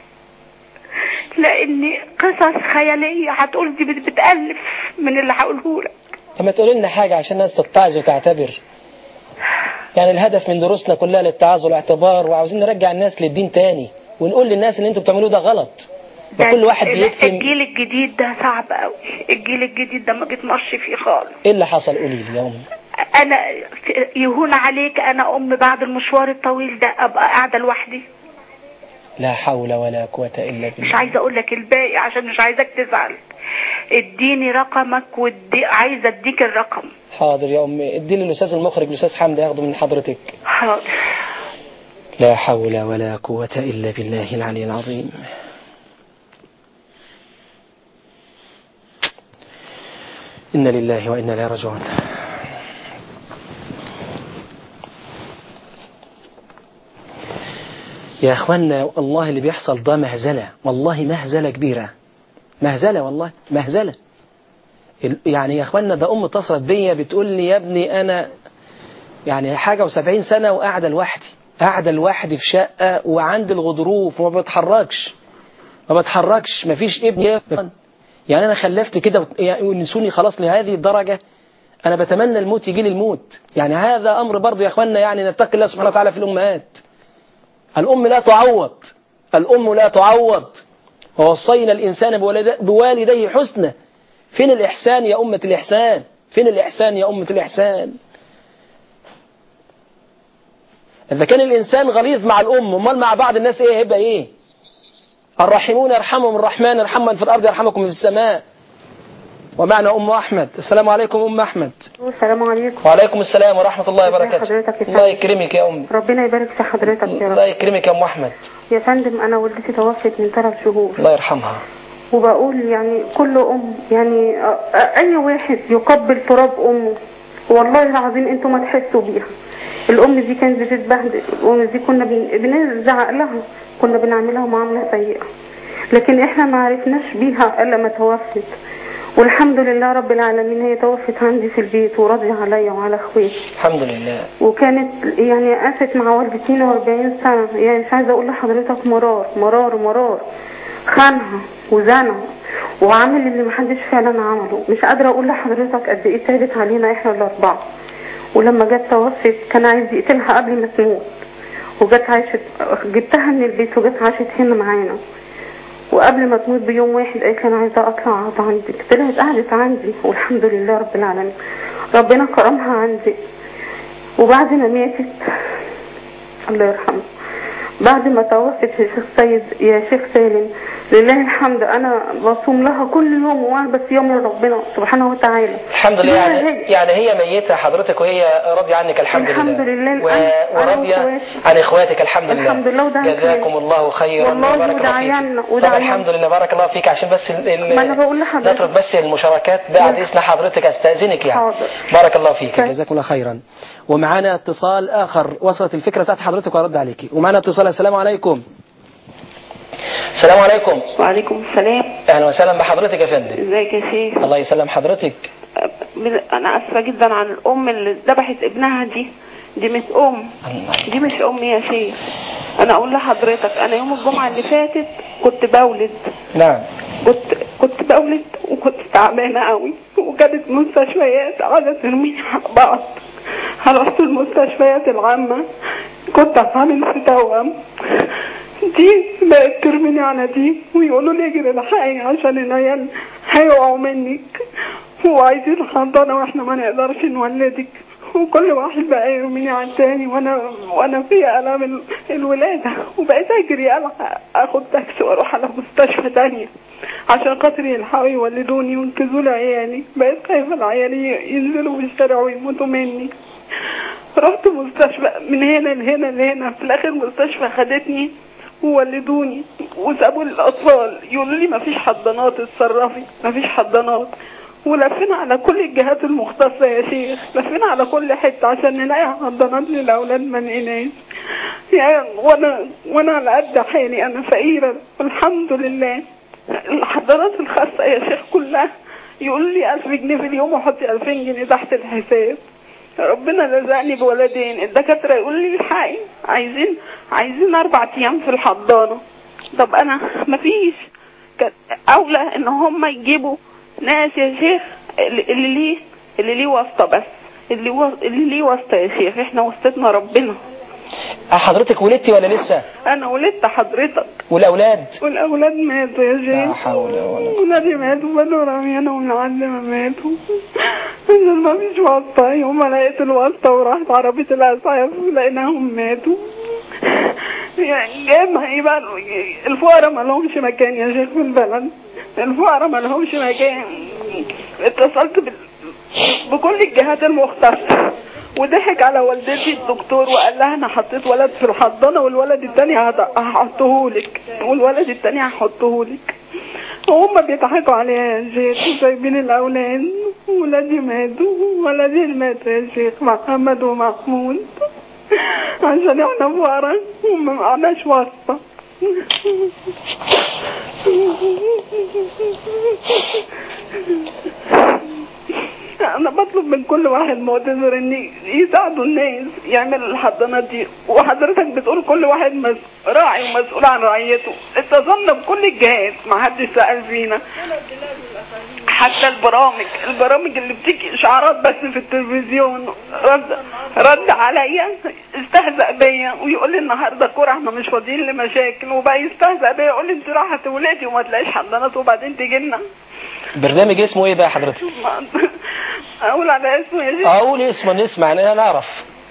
لاني قصص خيالية هتقول دي بت- بتألف من اللي هقوله لك طب ما تقول لنا حاجة عشان الناس تتعظ وتعتبر يعني الهدف من دروسنا كلها للتعظ والاعتبار وعاوزين نرجع الناس للدين تاني ونقول للناس اللي انتوا بتعملوه ده غلط ده وكل واحد ال- بيكتم الجيل الجديد ده صعب قوي الجيل الجديد ده ما بيتمرش فيه خالص ايه اللي حصل قولي لي يا ام انا يهون عليك انا ام بعد المشوار الطويل ده ابقى قاعده لوحدي لا حول ولا قوة الا مش بالله عايزه اقول لك الباقي عشان مش عايزاك تزعل اديني رقمك ودي عايزه اديك الرقم حاضر يا ام ادي لي الاستاذ المخرج الاستاذ حمدي ياخده من حضرتك حاضر لا حول ولا قوة الا بالله العلي العظيم إنا لله وإنا إليه راجعون يا أخوانا والله اللي بيحصل ده مهزلة والله مهزلة كبيرة مهزلة والله مهزلة ال- يعني يا أخوانا ده أم اتصلت بيا بتقول لي يا ابني أنا يعني حاجة وسبعين سنة وقاعدة لوحدي قاعدة لوحدي في شقة وعندي الغضروف وما بتحركش ما بتحركش مفيش ابن يفهم. يعني أنا خلفت كده وت- يعني ونسوني خلاص لهذه الدرجة أنا بتمنى الموت يجي لي الموت يعني هذا أمر برضو يا أخوانا يعني نتقي الله سبحانه وتعالى في الأمهات الأم لا تعوض الأم لا تعوض ووصينا الإنسان بوالد- بوالديه حسنا فين الإحسان يا أمة الإحسان فين الإحسان يا أمة الإحسان إذا كان الإنسان غليظ مع الأم أمال مع بعض الناس إيه هيبقى إيه الراحمون يرحمهم الرحمن يرحم من في الأرض يرحمكم في السماء ومعنا أم أحمد السلام عليكم أم أحمد السلام عليكم وعليكم السلام ورحمة الله ازي وبركاته حضرتك يا الله فندم؟ يكرمك يا أم ربنا يبارك في حضرتك يا الله رب يكرمك يا أم أحمد يا فندم انا والدتي توفت من ثلاث شهور الله يرحمها وبقول يعني كل ام يعني أ- أ- اي واحد يقبل تراب امه والله العظيم انتوا ما تحسوا بيها الام دي كانت بتتبهدل الام دي كنا بن- بنزعق لها كنا بنعملها معامله سيئه لكن احنا ما عرفناش بيها الا ما توفت والحمد لله رب العالمين هي توفت عندي في البيت وراضية عليا وعلى اخواتي الحمد لله وكانت يعني قاست مع والدتي 42 سنة يعني مش عايزة اقول لحضرتك مرار مرار مرار خانها وزنى وعامل اللي محدش فعلا عمله مش قادرة اقول لحضرتك قد ايه تعبت علينا احنا الاربعة ولما جت توفت كان عايز يقتلها قبل ما تموت وجت عاشت جبتها من البيت وجت عاشت هنا معانا وقبل ما تموت بيوم واحد قالت لي انا عايزه اطلع اقعد عندك طلعت قعدت عندي والحمد لله رب العالمين ربنا كرمها عندي وبعد ما ماتت الله يرحمه بعد ما توفت يا شيخ سيد يا شيخ سالم لله الحمد انا بصوم لها كل يوم وانا بس يوم ربنا سبحانه وتعالى الحمد لله لولا يعني, هي- يعني هي ميتة حضرتك وهي راضية عنك الحمد, الحمد لله. و... أنا- أنا وراضية وإخواتي. عن إخواتك الحمد لله الحمد لله وده جزاكم خير. الله خيرا والله وبارك الله ودعيانا- فيك طب ودعيانا. الحمد لله بارك الله فيك عشان بس ال... ال... ما أنا بقول لحضرتك. نترك بس المشاركات بعد إذن حضرتك أستأذنك يعني حاضر. بارك الله فيك طيب. جزاكم الله خيرا ومعانا اتصال آخر وصلت الفكرة بتاعت حضرتك وأرد عليك ومعانا اتصال السلام عليكم السلام عليكم وعليكم السلام أهلا وسهلا بحضرتك يا فندم ازيك يا شيخ الله يسلم حضرتك من- انا اسفه جدا عن الام اللي ذبحت ابنها دي دي مش ام دي مش ام يا شيخ انا اقول لحضرتك انا يوم الجمعه اللي فاتت كنت بولد نعم كنت كنت بولد وكنت تعبانه قوي وكانت مستشفيات قعدت ترميني على بعض رحت المستشفيات العامه كنت هعمل في توأم دي بقت ترميني على دي ويقولوا لي اجري الحقي عشان العيال هيقعوا منك وعايزين حضانة واحنا ما نقدرش نولدك وكل واحد بقى يرميني على التاني وانا وانا في الام ال- الولاده وبقيت اجري الحق اخد تاكسي واروح على مستشفى تانية عشان خاطر يلحقوا يولدوني وينقذوا لي عيالي بقيت خايفه العيال ي- ينزلوا في الشارع ويموتوا مني رحت مستشفى من هنا لهنا لهنا في الاخر المستشفى خدتني وولدوني وسابوا لي الاطفال يقولوا لي مفيش حضانات اتصرفي مفيش حضانات ولفينا على كل الجهات المختصة يا شيخ لفينا على كل حتة عشان نلاقي حضانات للأولاد ما لقيناش يعني وانا وانا على قد حالي انا فقيرة والحمد لله الحضانات الخاصة يا شيخ كلها يقول لي ألف جنيه في اليوم وحطي ألفين جنيه تحت الحساب ربنا رزقني بولدين الدكاترة يقول لي الحقي عايزين عايزين أربع أيام في الحضانة طب أنا مفيش كان أولى إن هم يجيبوا ناس يا شيخ اللي اللي ليه اللي ليه واسطة بس اللي و... اللي ليه واسطة يا شيخ احنا واسطتنا ربنا حضرتك ولدتي ولا لسه أنا ولدت حضرتك والأولاد والأولاد ماتوا يا شيخ لا حول ولا قوة ولادي ماتوا بنو راميانا والمعلمة ماتوا عشان ما فيش واسطة يوم ما لقيت الواسطة ورحت عربية الأسعاف لقيناهم ماتوا يعني جامع ايه بقى الفقراء ما لهمش مكان يا شيخ في البلد الفقراء ما لهمش مكان اتصلت بال... بكل الجهات المختصة وضحك على والدتي الدكتور وقال لها انا حطيت ولد في الحضانه والولد التاني هحطه هحطهولك والولد التاني هحطهولك وهم بيضحكوا عليها يا شيخ وسايبين الاولاد ولادي ماتوا ولادي ماتوا يا شيخ محمد ومحمود عشان احنا فقراء وما معناش واسطه انا بطلب من كل واحد معتذر ان يساعدوا الناس يعملوا الحضانات دي وحضرتك بتقول كل واحد مس... راعي ومسؤول عن رعيته اتصلنا بكل الجهات ما حدش سأل فينا حتى البرامج البرامج اللي بتيجي اشعارات بس في التلفزيون رد رد عليا استهزأ بيا ويقول لي النهارده كوره احنا مش فاضيين لمشاكل وبقى يستهزأ بيا يقول لي انت رايحه تولدي وما تلاقيش حضانات وبعدين تيجي لنا برنامج اسمه ايه بقى حضرتك اقول على اسمه يا شيخ اقول اسمه نسمع انا نعرف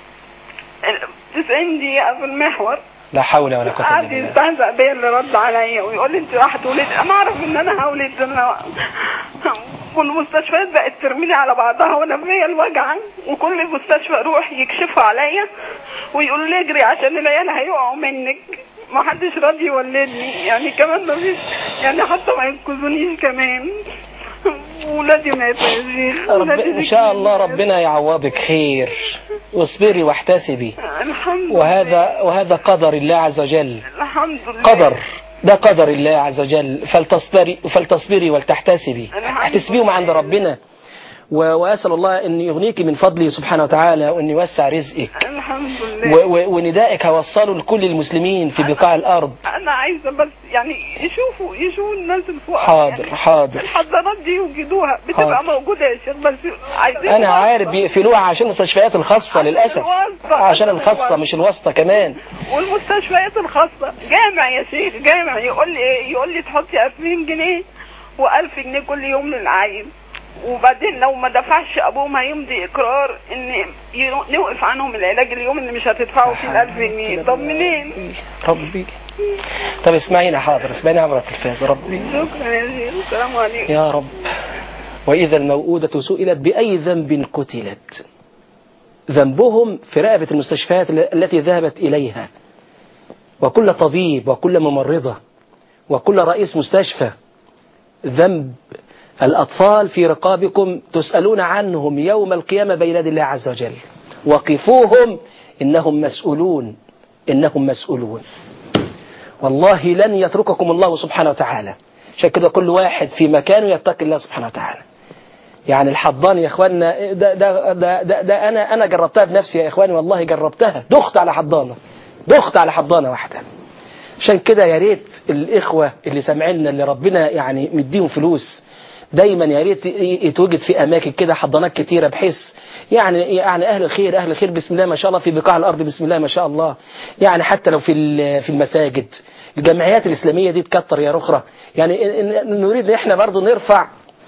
90 دقيقة في المحور لا حول ولا قوة قعد الا بالله يستهزأ بيا اللي رد عليا ويقول لي انت راح تولد انا اعرف ان انا هولد انا والمستشفيات بقت ترميني على بعضها وانا فيا الوجع وكل المستشفى اروح يكشفوا عليا ويقولوا لي اجري عشان العيال هيقعوا منك ما حدش راضي يولدني يعني كمان ما فيش يعني حتى ما ينقذونيش كمان ولادي ماتوا يا شيخ رب... ولادي ان شاء الله ربنا يعوضك خير واصبري واحتسبي الحمد لله وهذا وهذا قدر الله عز وجل الحمد لله قدر ده قدر الله عز وجل فلتصبري فلتصبري ولتحتسبي احتسبيهم عند ربنا و- واسال الله ان يغنيك من فضله سبحانه وتعالى وان يوسع رزقك الحمد و- لله و- وندائك هوصله لكل المسلمين في بقاع الارض انا عايزه بس يعني يشوفوا يشوفوا الناس الفقراء حاضر يعني حاضر الحضانات دي يوجدوها بتبقى حاضر. موجوده يا شيخ بس عايزين انا واسطة. عارف بيقفلوها عشان المستشفيات الخاصه للاسف الواسطة. عشان الخاصه مش الواسطه كمان والمستشفيات الخاصه جامع يا شيخ جامع يقول لي ايه يقول لي تحطي 2000 جنيه و1000 جنيه كل يوم للعيل وبعدين لو ما دفعش ابوهم هيمضي اقرار ان ي- نوقف عنهم العلاج اليوم اللي مش هتدفعوا فيه الألف جنيه طب منين؟ ربي طب اسمعينا حاضر اسمعينا عبر التلفاز ربي شكرا يا شيخ السلام عليكم يا رب وإذا الموءودة سئلت بأي ذنب قتلت ذنبهم في رقبة المستشفيات التي ذهبت إليها وكل طبيب وكل ممرضة وكل رئيس مستشفى ذنب الأطفال في رقابكم تسألون عنهم يوم القيامة بين يدي الله عز وجل وقفوهم إنهم مسؤولون إنهم مسؤولون والله لن يترككم الله سبحانه وتعالى عشان كده كل واحد في مكانه يتقي الله سبحانه وتعالى يعني الحضان يا اخوانا ده, ده, ده, ده, ده انا انا جربتها بنفسي يا اخواني والله جربتها دخت على حضانه دخت على حضانه واحده عشان كده يا ريت الاخوه اللي سامعيننا اللي ربنا يعني مديهم فلوس دايما يا ريت يتوجد في اماكن كده حضانات كتيره بحيث يعني يعني اهل الخير اهل الخير بسم الله ما شاء الله في بقاع الارض بسم الله ما شاء الله يعني حتى لو في ال- في المساجد الجمعيات الاسلاميه دي تكتر يا رخرة يعني ن- ن- نريد ان احنا برضو نرفع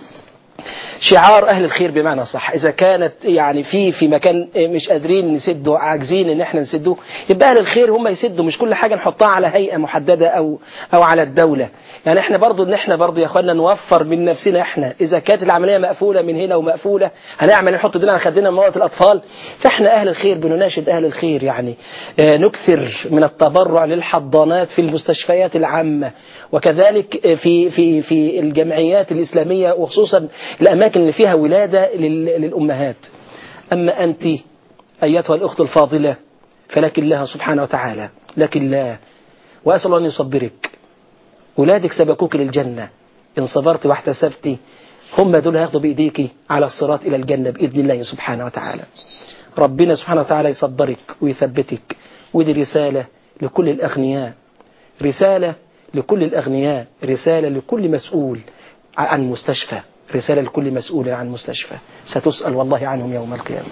شعار اهل الخير بمعنى صح اذا كانت يعني في في مكان مش قادرين نسده عاجزين ان احنا نسدوه يبقى اهل الخير هم يسدوا مش كل حاجه نحطها على هيئه محدده او او على الدوله يعني احنا برضو ان احنا برضو يا اخوانا نوفر من نفسنا احنا اذا كانت العمليه مقفوله من هنا ومقفوله هنعمل نحط دينا على خدنا من مواد الاطفال فاحنا اهل الخير بنناشد اهل الخير يعني آه، نكثر من التبرع للحضانات في المستشفيات العامه وكذلك آه، في في في الجمعيات الاسلاميه وخصوصا الاماكن اللي فيها ولاده لل- للامهات اما انت ايتها الاخت الفاضله فلك الله سبحانه وتعالى لك الله واسال الله ان يصبرك ولادك سبقوك للجنه ان صبرت واحتسبت هم دول هياخدوا بايديك على الصراط الى الجنه باذن الله سبحانه وتعالى ربنا سبحانه وتعالى يصبرك ويثبتك ودي رساله لكل الاغنياء رساله لكل الاغنياء رساله لكل مسؤول عن مستشفى رساله لكل مسؤول عن مستشفى ستسال والله عنهم يوم القيامه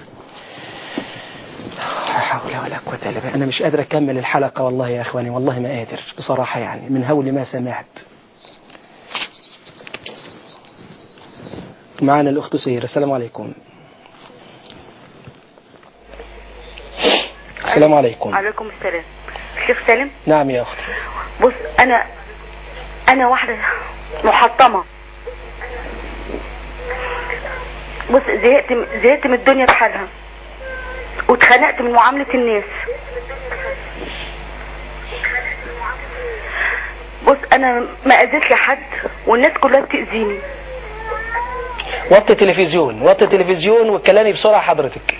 لا حول ولا قوة إلا بالله أنا مش قادر أكمل الحلقة والله يا إخواني والله ما قادر بصراحة يعني من هول ما سمعت معنا الأخت سهير السلام عليكم السلام عليكم عليكم السلام شيخ سالم نعم يا أخت بص انا انا واحدة محطمة بص زهقت زهقت من الدنيا بحالها واتخنقت من معاملة الناس بص انا ما اذيت لحد والناس كلها بتأذيني وطي التلفزيون وطي التلفزيون واتكلمي بسرعة حضرتك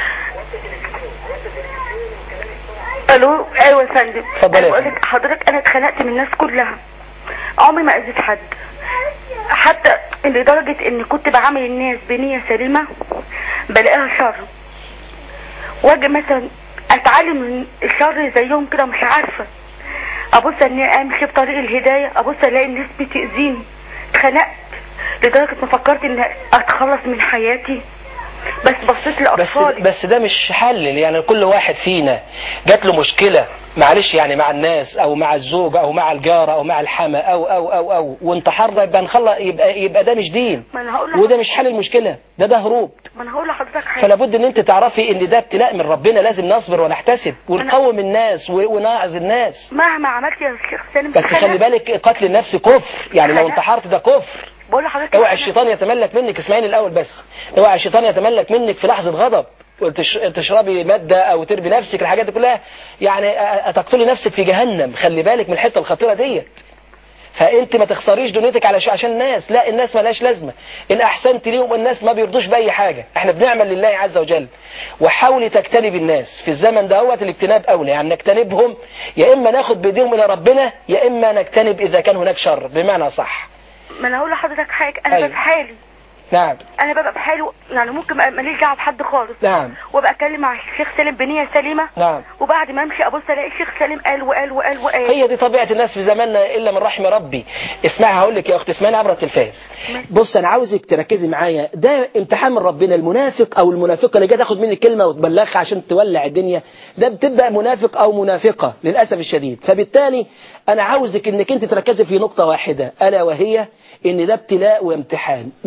الو ايوه يا فندم اتفضلي انا يا بقول لك حضرتك انا اتخنقت من الناس كلها عمري ما اذيت حد حتى لدرجة ان كنت بعامل الناس بنية سليمة بلاقيها شر واجي مثلا اتعلم من الشر زيهم كده مش عارفة ابص اني امشي في طريق الهداية ابص الاقي الناس بتأذيني اتخنقت لدرجة ما فكرت ان اتخلص من حياتي بس بصيت بس لاطفالي بس ده مش حل يعني كل واحد فينا جات له مشكلة معلش يعني مع الناس او مع الزوج او مع الجارة او مع الحما او او او او وانتحرنا يبقى نخلص يبقى يبقى ده مش دين ما انا هقول وده مش حل المشكلة ده ده هروب ما انا هقول لحضرتك حاجة فلا بد ان انت تعرفي ان ده ابتلاء من ربنا لازم نصبر ونحتسب ونقوم الناس و- ونعظ الناس مهما عملت يا شيخ سالم بس خلي بالك قتل النفس كفر يعني لو انتحرت ده كفر بقول لحضرتك اوعى أنا- الشيطان يتملك منك اسمعيني الاول بس اوعى الشيطان يتملك منك في لحظه غضب وتش- تشربي ماده او تربي نفسك الحاجات دي كلها يعني أ- أ- تقتلي نفسك في جهنم خلي بالك من الحته الخطيره ديت فانت ما تخسريش دنيتك على عشان الناس لا الناس مالهاش لازمه ان احسنت ليهم الناس ما بيرضوش باي حاجه احنا بنعمل لله عز وجل وحاولي تجتنب الناس في الزمن دهوت الاجتناب اولى يعني نجتنبهم يا اما ناخد بايديهم الى ربنا يا اما نجتنب اذا كان هناك شر بمعنى صح ما انا هقول لحضرتك حاجة انا أيوة. ببقى في حالي نعم انا ببقى في حالي يعني ممكن ما- ماليش دعوه بحد خالص نعم وابقى اتكلم مع الشيخ سالم بنيه سليمه نعم وبعد ما امشي ابص الاقي الشيخ سالم قال وقال وقال وقال هي دي طبيعة الناس في زماننا إلا من رحم ربي اسمعي هقول لك يا أخت اسمعي عبر التلفاز بص أنا عاوزك تركزي معايا ده امتحان من ربنا المنافق أو المنافقة اللي جايه تاخد مني كلمة وتبلغها عشان تولع الدنيا ده بتبقى منافق أو منافقة للأسف الشديد فبالتالي أنا عاوزك إنك أنت تركزي في نقطة واحدة ألا وهي إن ده ابتلاء وامتحان ما بلغش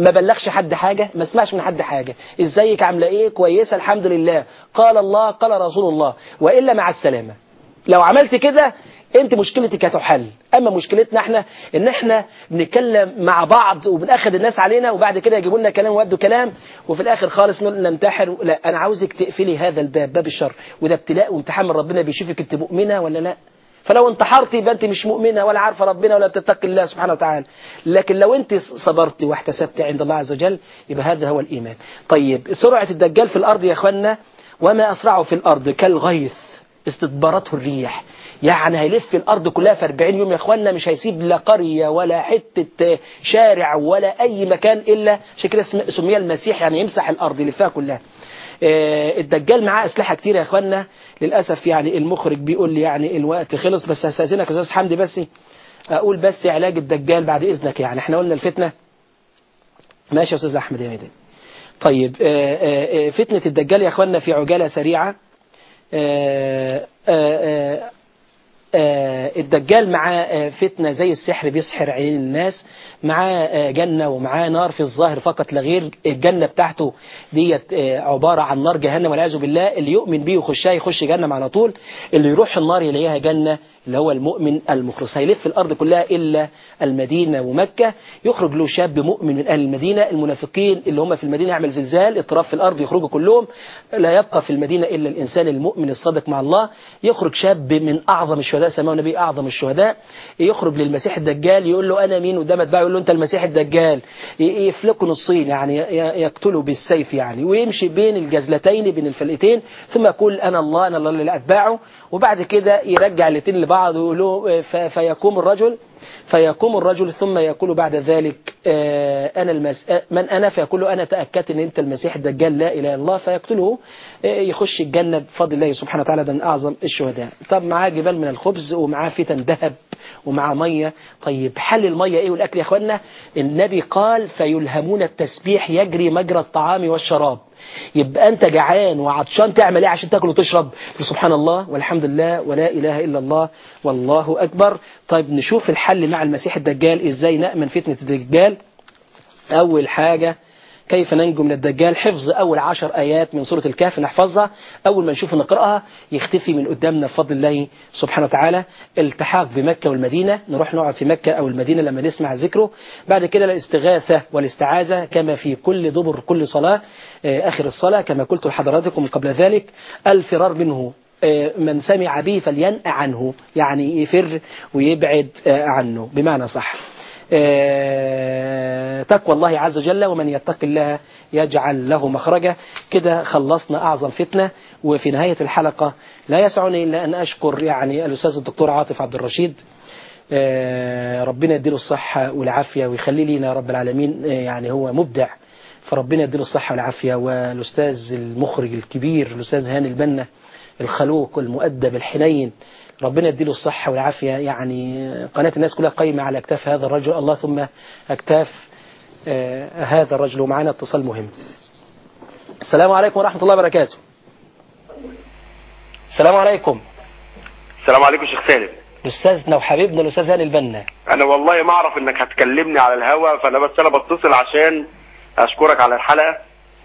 اسمعش حد حاجة ما اسمعش من حد حاجة ازيك عاملة ايه كويسة الحمد لله قال الله قال رسول الله وإلا مع السلامة لو عملت كده انت مشكلتك هتحل اما مشكلتنا احنا ان احنا بنتكلم مع بعض وبناخد الناس علينا وبعد كده يجيبوا لنا كلام ويودوا كلام وفي الاخر خالص نقول ننتحر لا انا عاوزك تقفلي هذا الباب باب الشر وده ابتلاء وامتحان من ربنا بيشوفك انت مؤمنه ولا لا فلو انتحرت يبقى انت مش مؤمنه ولا عارفه ربنا ولا بتتقي الله سبحانه وتعالى لكن لو انت صبرت واحتسبت عند الله عز وجل يبقى هذا هو الايمان طيب سرعه الدجال في الارض يا اخوانا وما اسرعه في الارض كالغيث استدبرته الريح يعني هيلف الأرض كلها في 40 يوم يا أخوانا مش هيسيب لا قرية ولا حتة شارع ولا أي مكان إلا عشان كده سمي المسيح يعني يمسح الأرض يلفها كلها الدجال معاه أسلحة كتير يا أخوانا للأسف يعني المخرج بيقول لي يعني الوقت خلص بس هستأذنك يا أستاذ حمدي بس أقول بس علاج الدجال بعد إذنك يعني احنا قلنا الفتنة ماشي يا أستاذ أحمد يا ميدان طيب فتنة الدجال يا أخوانا في عجالة سريعة آآ آآ آآ الدجال معاه فتنة زي السحر بيسحر عين الناس معاه جنة ومعاه نار في الظاهر فقط لا غير الجنة بتاعته ديت عبارة عن نار جهنم والعياذ بالله اللي يؤمن بيه يخشها يخش جهنم على طول اللي يروح النار يلاقيها جنة اللي هو المؤمن المخلص هيلف الأرض كلها إلا المدينة ومكة يخرج له شاب مؤمن من أهل المدينة المنافقين اللي هم في المدينة يعمل زلزال اضطراب في الأرض يخرجوا كلهم لا يبقى في المدينة إلا الإنسان المؤمن الصادق مع الله يخرج شاب من أعظم الشهداء سماه النبي أعظم الشهداء يخرج للمسيح الدجال يقول له أنا مين قدام اتباعه يقول له أنت المسيح الدجال يفلكوا نصين يعني يقتله بالسيف يعني ويمشي بين الجزلتين بين الفلقتين ثم يقول أنا الله أنا الله اللي أتباعه وبعد كده يرجع الاثنين لبعض ويقولوا فيقوم الرجل فيقوم الرجل ثم يقول بعد ذلك أنا المس... من أنا فيقول له أنا تأكدت أن أنت المسيح الدجال لا إله إلا الله فيقتله يخش الجنة بفضل الله سبحانه وتعالى ده من أعظم الشهداء طب معاه جبال من الخبز ومعاه فتن ذهب ومعاه مية طيب حل المية إيه والأكل يا أخوانا النبي قال فيلهمون التسبيح يجري مجرى الطعام والشراب يبقى أنت جعان وعطشان تعمل إيه عشان تاكل وتشرب سبحان الله والحمد لله ولا إله إلا الله والله أكبر طيب نشوف الحل مع المسيح الدجال إزاي نأمن فتنة الدجال أول حاجة كيف ننجو من الدجال حفظ أول عشر آيات من سورة الكهف نحفظها أول ما نشوف نقرأها يختفي من قدامنا بفضل الله سبحانه وتعالى التحاق بمكة والمدينة نروح نقعد في مكة أو المدينة لما نسمع ذكره بعد كده الاستغاثة والاستعاذة كما في كل دبر كل صلاة آخر الصلاة كما قلت لحضراتكم قبل ذلك الفرار منه من سمع به فلينأ عنه يعني يفر ويبعد عنه بمعنى صح تقوى الله عز وجل ومن يتق الله يجعل له مخرجا كده خلصنا أعظم فتنة وفي نهاية الحلقة لا يسعني إلا أن أشكر يعني الأستاذ الدكتور عاطف عبد الرشيد ربنا يديله الصحة والعافية ويخلي لنا رب العالمين يعني هو مبدع فربنا يديله الصحة والعافية والأستاذ المخرج الكبير الأستاذ هاني البنا الخلوق المؤدب الحنين ربنا يديله الصحة والعافية يعني قناة الناس كلها قايمة على أكتاف هذا الرجل الله ثم أكتاف آه هذا الرجل ومعنا اتصال مهم السلام عليكم ورحمة الله وبركاته السلام عليكم السلام عليكم شيخ سالم أستاذنا وحبيبنا الأستاذ هاني البنا انا والله ما اعرف انك هتكلمني على الهوا فانا بس انا بتصل عشان اشكرك على الحلقة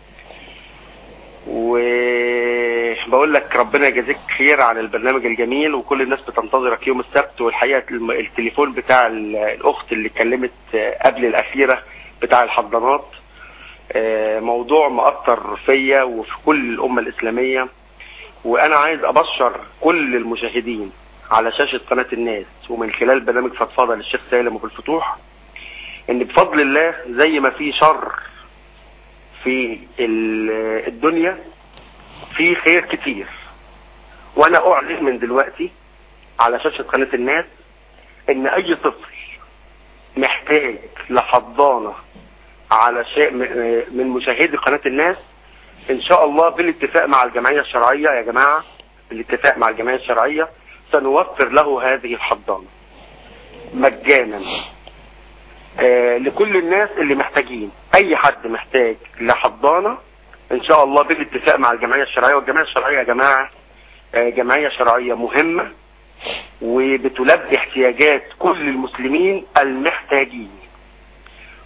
وبقول لك ربنا يجازيك خير على البرنامج الجميل وكل الناس بتنتظرك يوم السبت والحقيقه الم- التليفون بتاع ال- الاخت اللي اتكلمت قبل الاخيره بتاع الحضانات آه، موضوع مأثر فيا وفي كل الامه الاسلاميه وانا عايز ابشر كل المشاهدين على شاشه قناه الناس ومن خلال برنامج فضفضه للشيخ سالم ابو الفتوح ان بفضل الله زي ما في شر في ال- الدنيا في خير كتير وانا اعلن من دلوقتي على شاشة قناة الناس ان اي طفل محتاج لحضانة على شيء من مشاهدي قناة الناس ان شاء الله بالاتفاق مع الجمعية الشرعية يا جماعة بالاتفاق مع الجمعية الشرعية سنوفر له هذه الحضانة مجانا آه، لكل الناس اللي محتاجين اي حد محتاج لحضانة ان شاء الله بالاتفاق مع الجمعية الشرعية والجمعية الشرعية يا جماعة آه، جمعية شرعية مهمة وبتلبي احتياجات كل المسلمين المحتاجين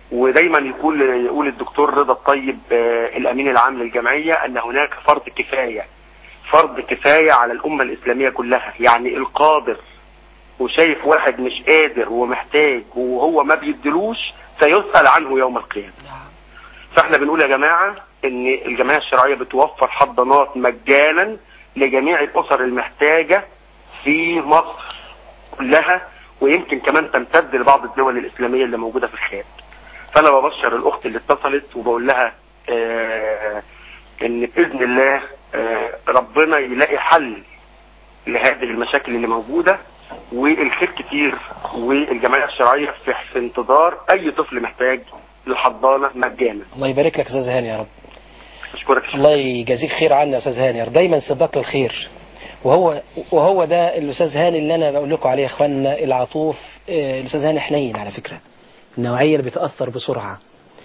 ودايما يقول يقول الدكتور رضا الطيب آه، الامين العام للجمعيه ان هناك فرض كفايه فرض كفايه على الامه الاسلاميه كلها يعني القادر وشايف واحد مش قادر ومحتاج وهو ما بيدلوش سيسأل عنه يوم القيامة فاحنا بنقول يا جماعة ان الجمعية الشرعية بتوفر حضانات مجانا لجميع الاسر المحتاجة في مصر كلها ويمكن كمان تمتد لبعض الدول الاسلامية اللي موجودة في الخارج فانا ببشر الاخت اللي اتصلت وبقول لها آه ان باذن الله آه ربنا يلاقي حل لهذه المشاكل اللي موجودة والخير كتير والجمعية الشرعية في في انتظار اي طفل محتاج لحضانة مجانا الله يبارك لك يا استاذ هاني يا رب اشكرك يا شيخ. الله يجازيك خير عنا يا استاذ هاني دايما سباق للخير وهو وهو ده الاستاذ هاني اللي انا بقول لكم عليه يا اخواننا العطوف آه، الاستاذ هاني حنين على فكره النوعيه اللي بتاثر بسرعه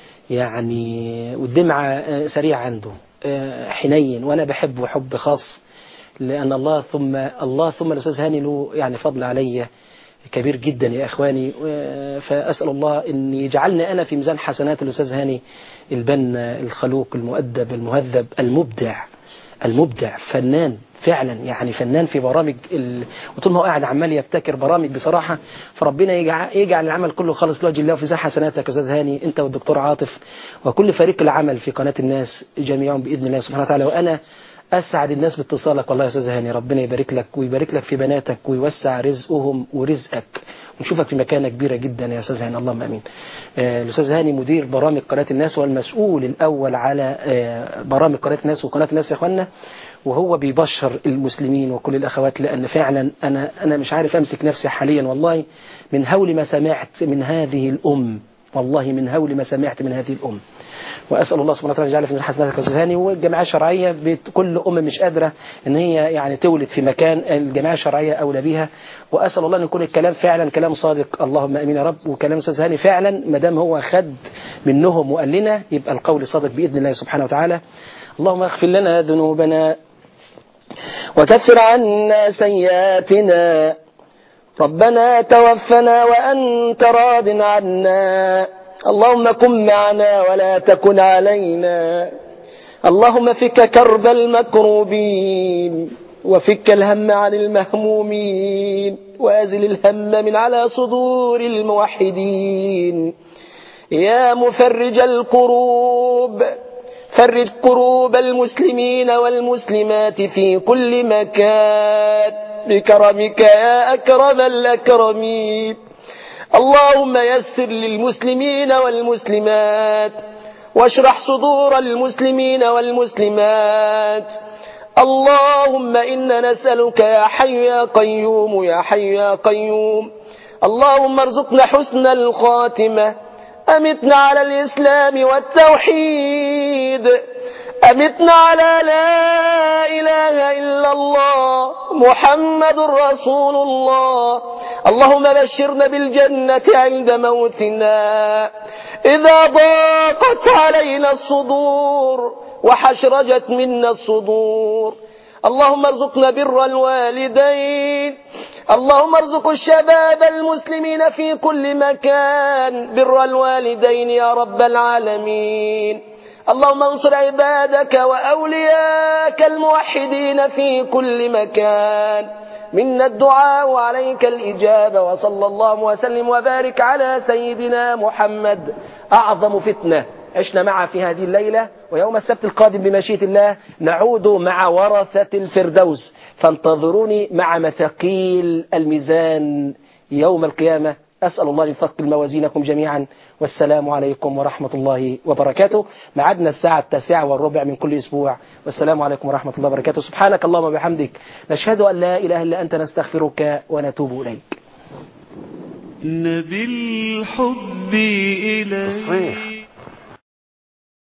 يعني والدمعه آه، سريعه عنده آه، حنين وانا بحبه حب خاص لان الله ثم الله ثم الاستاذ هاني له يعني فضل علي كبير جدا يا اخواني آه، فاسال الله ان يجعلني انا في ميزان حسنات الاستاذ هاني البنا الخلوق المؤدب المهذب المبدع المبدع فنان فعلا يعني فنان في برامج ال... وطول ما هو قاعد عمال يبتكر برامج بصراحه فربنا يجعل, يجعل العمل كله خالص لوجه الله وفي زي حسناتك يا استاذ هاني انت والدكتور عاطف وكل فريق العمل في قناه الناس جميعهم باذن الله سبحانه وتعالى وانا اسعد الناس باتصالك والله يا استاذ هاني ربنا يبارك لك ويبارك لك في بناتك ويوسع رزقهم ورزقك ونشوفك في مكانه كبيره جدا يا استاذ هاني اللهم امين. آه، الاستاذ هاني مدير برامج قناه الناس والمسؤول الاول على آه، برامج قناه الناس وقناه الناس يا اخوانا وهو بيبشر المسلمين وكل الاخوات لان فعلا انا انا مش عارف امسك نفسي حاليا والله من هول ما سمعت من هذه الام والله من هول ما سمعت من هذه الام. واسال الله سبحانه وتعالى يجعل في ميزان حسناتك يا استاذ هاني والجمعيه الشرعيه بت- كل ام مش قادره ان هي يعني تولد في مكان الجمعيه الشرعيه اولى بها واسال الله ان يكون الكلام فعلا كلام صادق اللهم امين يا رب وكلام استاذ هاني فعلا ما دام هو خد منهم وقال لنا يبقى القول صادق باذن الله سبحانه وتعالى اللهم اغفر لنا ذنوبنا وكفر عنا سيئاتنا ربنا توفنا وأنت راض عنا اللهم كن معنا ولا تكن علينا اللهم فك كرب المكروبين وفك الهم عن المهمومين وأزل الهم من على صدور الموحدين يا مفرج الكروب فرج كروب المسلمين والمسلمات في كل مكان بكرمك يا أكرم الأكرمين اللهم يسر للمسلمين والمسلمات واشرح صدور المسلمين والمسلمات اللهم إنا نسألك يا حي يا قيوم يا حي يا قيوم اللهم ارزقنا حسن الخاتمة أمتنا على الإسلام والتوحيد أمتنا على لا إله إلا الله محمد رسول الله اللهم بشرنا بالجنة عند موتنا إذا ضاقت علينا الصدور وحشرجت منا الصدور اللهم ارزقنا بر الوالدين اللهم ارزق الشباب المسلمين في كل مكان بر الوالدين يا رب العالمين اللهم انصر عبادك وأولياك الموحدين في كل مكان منا الدعاء وعليك الإجابة وصلى الله وسلم وبارك على سيدنا محمد أعظم فتنة عشنا معها في هذه الليلة ويوم السبت القادم بمشيئة الله نعود مع ورثة الفردوس فانتظروني مع مثقيل الميزان يوم القيامة أسأل الله أن يثقل موازينكم جميعا والسلام عليكم ورحمة الله وبركاته معدنا الساعة التاسعة والربع من كل أسبوع والسلام عليكم ورحمة الله وبركاته سبحانك اللهم وبحمدك نشهد أن لا إله إلا أنت نستغفرك ونتوب إليك نبي الحب إليك الصيف